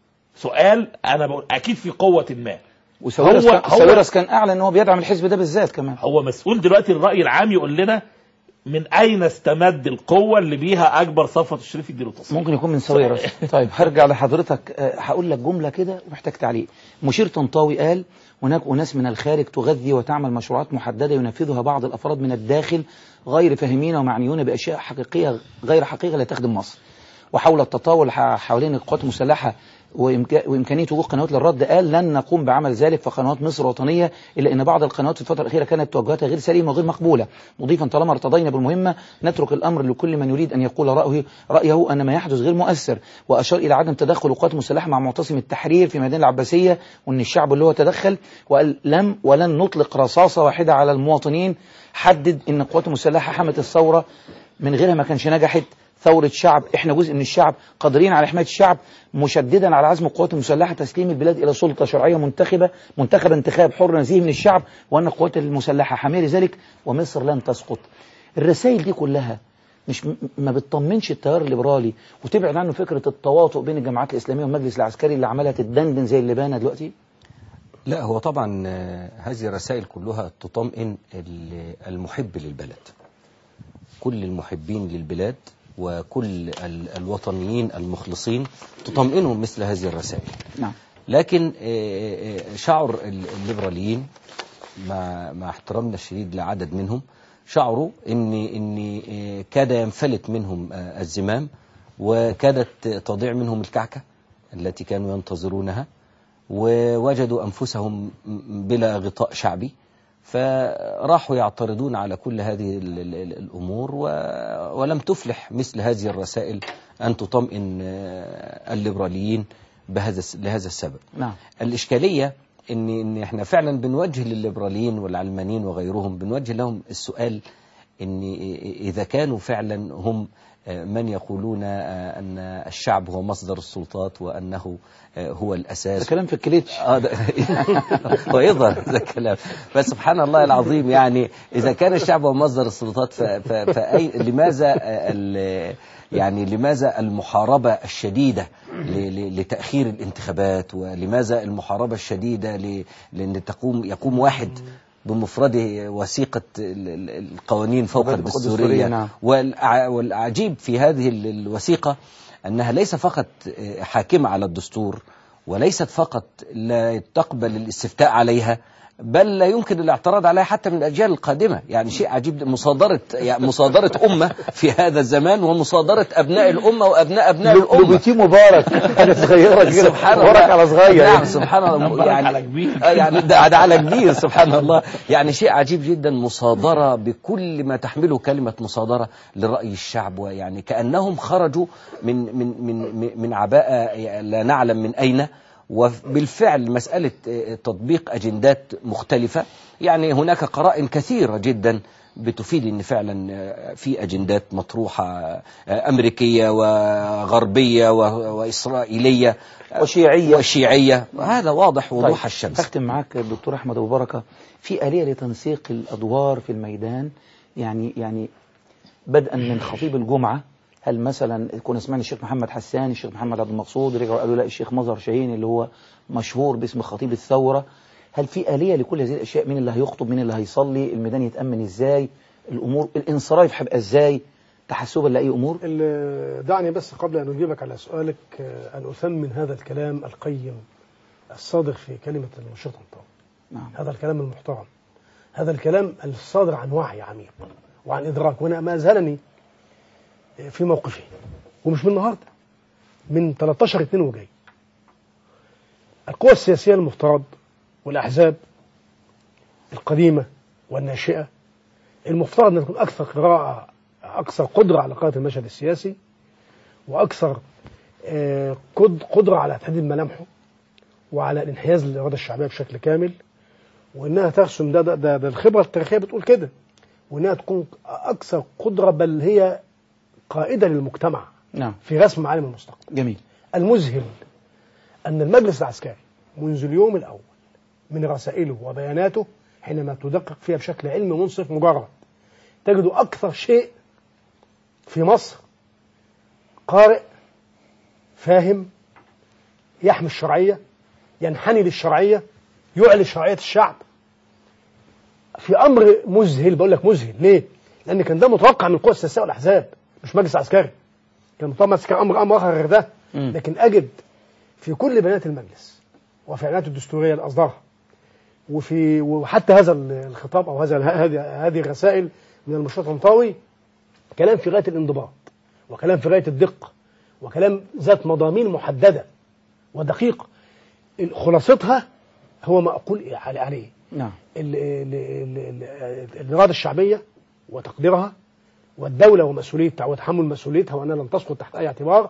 سؤال انا بقول اكيد في قوه ما وساويرس هو- كان, هو- ساويرس كان اعلن ان هو بيدعم الحزب ده بالذات كمان هو مسؤول دلوقتي الرأي العام يقول لنا من أين استمد القوة اللي بيها أكبر صفوة الشريف يديله تصريح ممكن يكون من ساويرس طيب هرجع لحضرتك آه، هقول لك جملة كده ومحتاج تعليق مشير طنطاوي قال هناك أناس من الخارج تغذي وتعمل مشروعات محددة ينفذها بعض الأفراد من الداخل غير فاهمين ومعنيون بأشياء حقيقية غير حقيقية لا تخدم مصر وحول التطاول ح- حوالين القوات المسلحة وإمكا- وإمكانية وجود قنوات للرد قال لن نقوم بعمل ذلك فقنوات مصر وطنية إلا أن بعض القنوات في الفترة الأخيرة كانت توجهاتها غير سليمة وغير مقبولة مضيفا طالما ارتضينا بالمهمة نترك الأمر لكل من يريد أن يقول رأيه رأيه أن ما يحدث غير مؤثر وأشار إلى عدم تدخل القوات المسلحة مع معتصم التحرير في ميدان العباسية وأن الشعب اللي هو تدخل وقال لم ولن نطلق رصاصة واحدة على المواطنين حدد أن القوات المسلحة حمت الثورة من غيرها ما كانش نجحت ثورة شعب احنا جزء من الشعب قادرين على حماية الشعب مشددا على عزم القوات المسلحة تسليم البلاد إلى سلطة شرعية منتخبة منتخب انتخاب حر نزيه من الشعب وأن القوات المسلحة حامية لذلك ومصر لن تسقط الرسائل دي كلها مش م- ما بتطمنش التيار الليبرالي وتبعد عنه فكرة التواطؤ بين الجماعات الإسلامية والمجلس العسكري اللي عمالة تدندن زي اللي بانا دلوقتي لا هو طبعا آه، هذه الرسائل كلها تطمئن ال- المحب للبلد كل المحبين للبلاد وكل ال- الوطنيين المخلصين تطمئنهم مثل هذه الرسائل نعم لكن آه، آه، شعر ال- الليبراليين مع مع احترامنا الشديد لعدد منهم شعروا ان ان آه، كاد ينفلت منهم آه، الزمام وكادت تضيع منهم الكعكه التي كانوا ينتظرونها ووجدوا انفسهم بلا غطاء شعبي فراحوا يعترضون على كل هذه ال- ال- ال- الامور و- ولم تفلح مثل هذه الرسائل ان تطمئن آه، الليبراليين بهذا الس- لهذا السبب نعم الإشكالية إن إن إحنا فعلا بنوجه للليبراليين والعلمانيين وغيرهم بنوجه لهم السؤال إن إذا كانوا فعلا هم من يقولون أن الشعب هو مصدر السلطات وأنه هو الأساس ده كلام في الكليتش آه ده ويظهر هذا الكلام فسبحان الله العظيم يعني إذا كان الشعب هو مصدر السلطات ف- ف- فأي لماذا ال- يعني لماذا المحاربة الشديدة ل- ل- لتأخير الانتخابات ولماذا المحاربة الشديدة ل- لأن تقوم يقوم واحد بمفرده وثيقة ال- ال- القوانين فوق مبادئ الدستورية، الدستورية نعم. والع- والعجيب في هذه ال- الوثيقة أنها ليس فقط حاكمة على الدستور وليست فقط لا تقبل الاستفتاء عليها بل لا يمكن الاعتراض عليها حتى من الأجيال القادمة يعني شيء عجيب مصادرة يعني مصادرة أمة في هذا الزمان ومصادرة أبناء الأمة وأبناء أبناء الأمة لوبيتي مبارك حاجة صغيرة كده سبحان الله مبارك على صغير نعم سبحان الله مبارك يعني على كبير. آه يعني ده, ده على كبير سبحان الله يعني شيء عجيب جدا مصادرة بكل ما تحمله كلمة مصادرة لرأي الشعب ويعني كأنهم خرجوا من من من من- من عباءة لا نعلم من أين وبالفعل مسألة آه، تطبيق أجندات مختلفة يعني هناك قرائن كثيرة جدا بتفيد ان فعلا آه، في اجندات مطروحه آه، امريكيه وغربيه و- واسرائيليه وشيعية. وشيعيه وهذا واضح وضوح طيب، الشمس أختم معاك الدكتور أحمد أبو بركة في آلية لتنسيق الأدوار في الميدان يعني يعني بدءا من خطيب الجمعة هل مثلا كنا سمعنا الشيخ محمد حسان الشيخ محمد عبد المقصود رجعوا قالوا لا الشيخ مظهر شاهين اللي هو مشهور باسم خطيب الثورة هل في آلية لكل هذه الأشياء مين اللي هيخطب مين اللي هيصلي الميدان يتأمن إزاي الأمور الانصراف هيبقى إزاي تحسبا لاي امور ال- دعني بس قبل أن أجيبك على سؤالك آه، أن أثمن هذا الكلام القيم الصادر في كلمة النشيط طنطاوي نعم. هذا الكلام المحترم هذا الكلام الصادر عن وعي عميق وعن إدراك وأنا ما أزهلني في موقفه ومش من النهارده من 13 2 وجاي القوى السياسية المفترض والأحزاب القديمة والناشئة المفترض أن تكون أكثر قراءة أكثر قدرة على قراءة المشهد السياسي وأكثر آه، قد- قدرة على تحديد ملامحه وعلى الانحياز للإرادة الشعبية بشكل كامل وإنها ترسم ده ده, ده, ده الخبرة التاريخية بتقول كده وإنها تكون أكثر قدرة بل هي قائدة للمجتمع نعم في رسم معالم المستقبل جميل المذهل أن المجلس العسكري منذ اليوم الأول من رسائله وبياناته حينما تدقق فيها بشكل علمي منصف مجرد تجد أكثر شيء في مصر قارئ فاهم يحمي الشرعية ينحني للشرعية يعلي شرعية الشعب في أمر مذهل بقول لك مذهل ليه؟ لأن كان ده متوقع من القوى السياسية والأحزاب مش مجلس عسكري كان متوقع مجلس عسكري أمر أمر آخر غير ده مم. لكن أجد في كل بيانات المجلس وفي الإعلانات الدستورية اللي أصدرها وفي وحتى هذا الخطاب أو هذا هذه هذه الرسائل من المشروع الطنطاوي كلام في غاية الانضباط وكلام في غاية الدقة وكلام ذات مضامين محددة ودقيقة خلاصتها هو ما أقول عليه نعم ال- ال- ال- ال- الإرادة الشعبية وتقديرها والدولة ومسؤوليتها وتحمل مسؤوليتها وأنها لن تسقط تحت أي اعتبار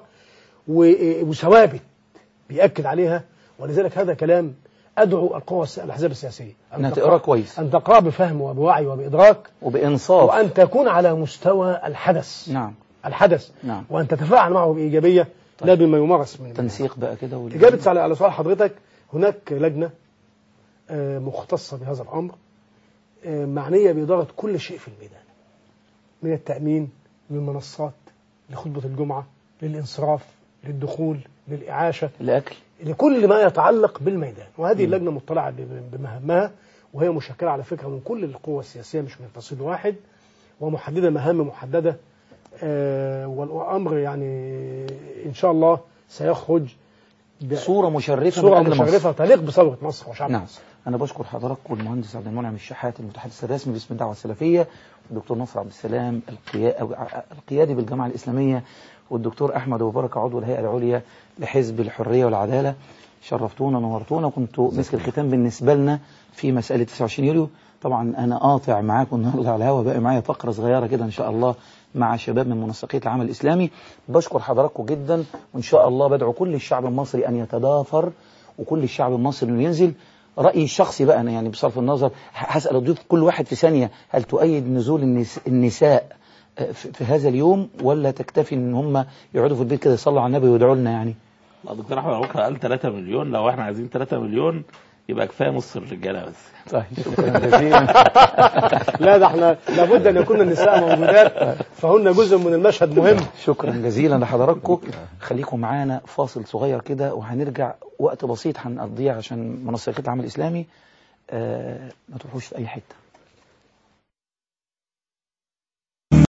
و- وثوابت بيأكد عليها ولذلك هذا كلام أدعو القوى الس- الأحزاب السياسية انها أن تقرا تقرأ- كويس أن تقرأ بفهم وبوعي وبإدراك وبانصاف وأن تكون على مستوى الحدث نعم الحدث نعم وأن تتفاعل معه بإيجابية لا بما يمارس من تنسيق بقى كده وال- إجابة على على سؤال حضرتك هناك لجنة آه، مختصة بهذا الأمر آه، معنية بإدارة كل شيء في الميدان من التأمين للمنصات لخطبة الجمعة للانصراف للدخول للإعاشة الاكل لكل ما يتعلق بالميدان وهذه اللجنة مطلعة ب- بمهامها وهي مشكلة على فكرة من كل القوى السياسية مش من فصيل واحد ومحددة مهام محددة آه، والأمر يعني إن شاء الله سيخرج ب- صورة مشرفة صورة من أجل مصر. مشرفة تليق بثورة مصر وشعب نعم مصر أنا بشكر حضرتك والمهندس عبد المنعم الشحات المتحدث الرسمي باسم الدعوة السلفية والدكتور نصر عبد السلام القيا- أو ع- القيادي بالجامعة الإسلامية والدكتور أحمد أبو بركة عضو الهيئة العليا لحزب الحرية والعدالة شرفتونا نورتونا كنتوا مسك الختام بالنسبة لنا في مسألة 29 يوليو طبعا أنا قاطع معاكم النهارده على الهوا بقى معايا فقرة صغيرة كده إن شاء الله مع شباب من منسقية العمل الإسلامي بشكر حضراتكم جدا وإن شاء الله بدعو كل الشعب المصري أن يتضافر وكل الشعب المصري انه ينزل رأيي الشخصي بقى أنا يعني بصرف النظر ه- هسأل الضيوف كل واحد في ثانية هل تؤيد نزول النس- النساء آه، في في هذا اليوم ولا تكتفي ان هم يقعدوا في البيت كده يصلوا على النبي ويدعوا لنا يعني لا دكتور احمد ابو بكر قال 3 مليون لو احنا عايزين 3 مليون يبقى كفايه نص الرجاله بس طيب شكرا جزيلا لا ده احنا لابد ان يكون النساء موجودات فهن جزء من المشهد مهم شكرا جزيلا لحضراتكم خليكم معانا فاصل صغير كده وهنرجع وقت بسيط هنقضيه عشان منسقية العمل الإسلامي آه ما تروحوش في أي حتة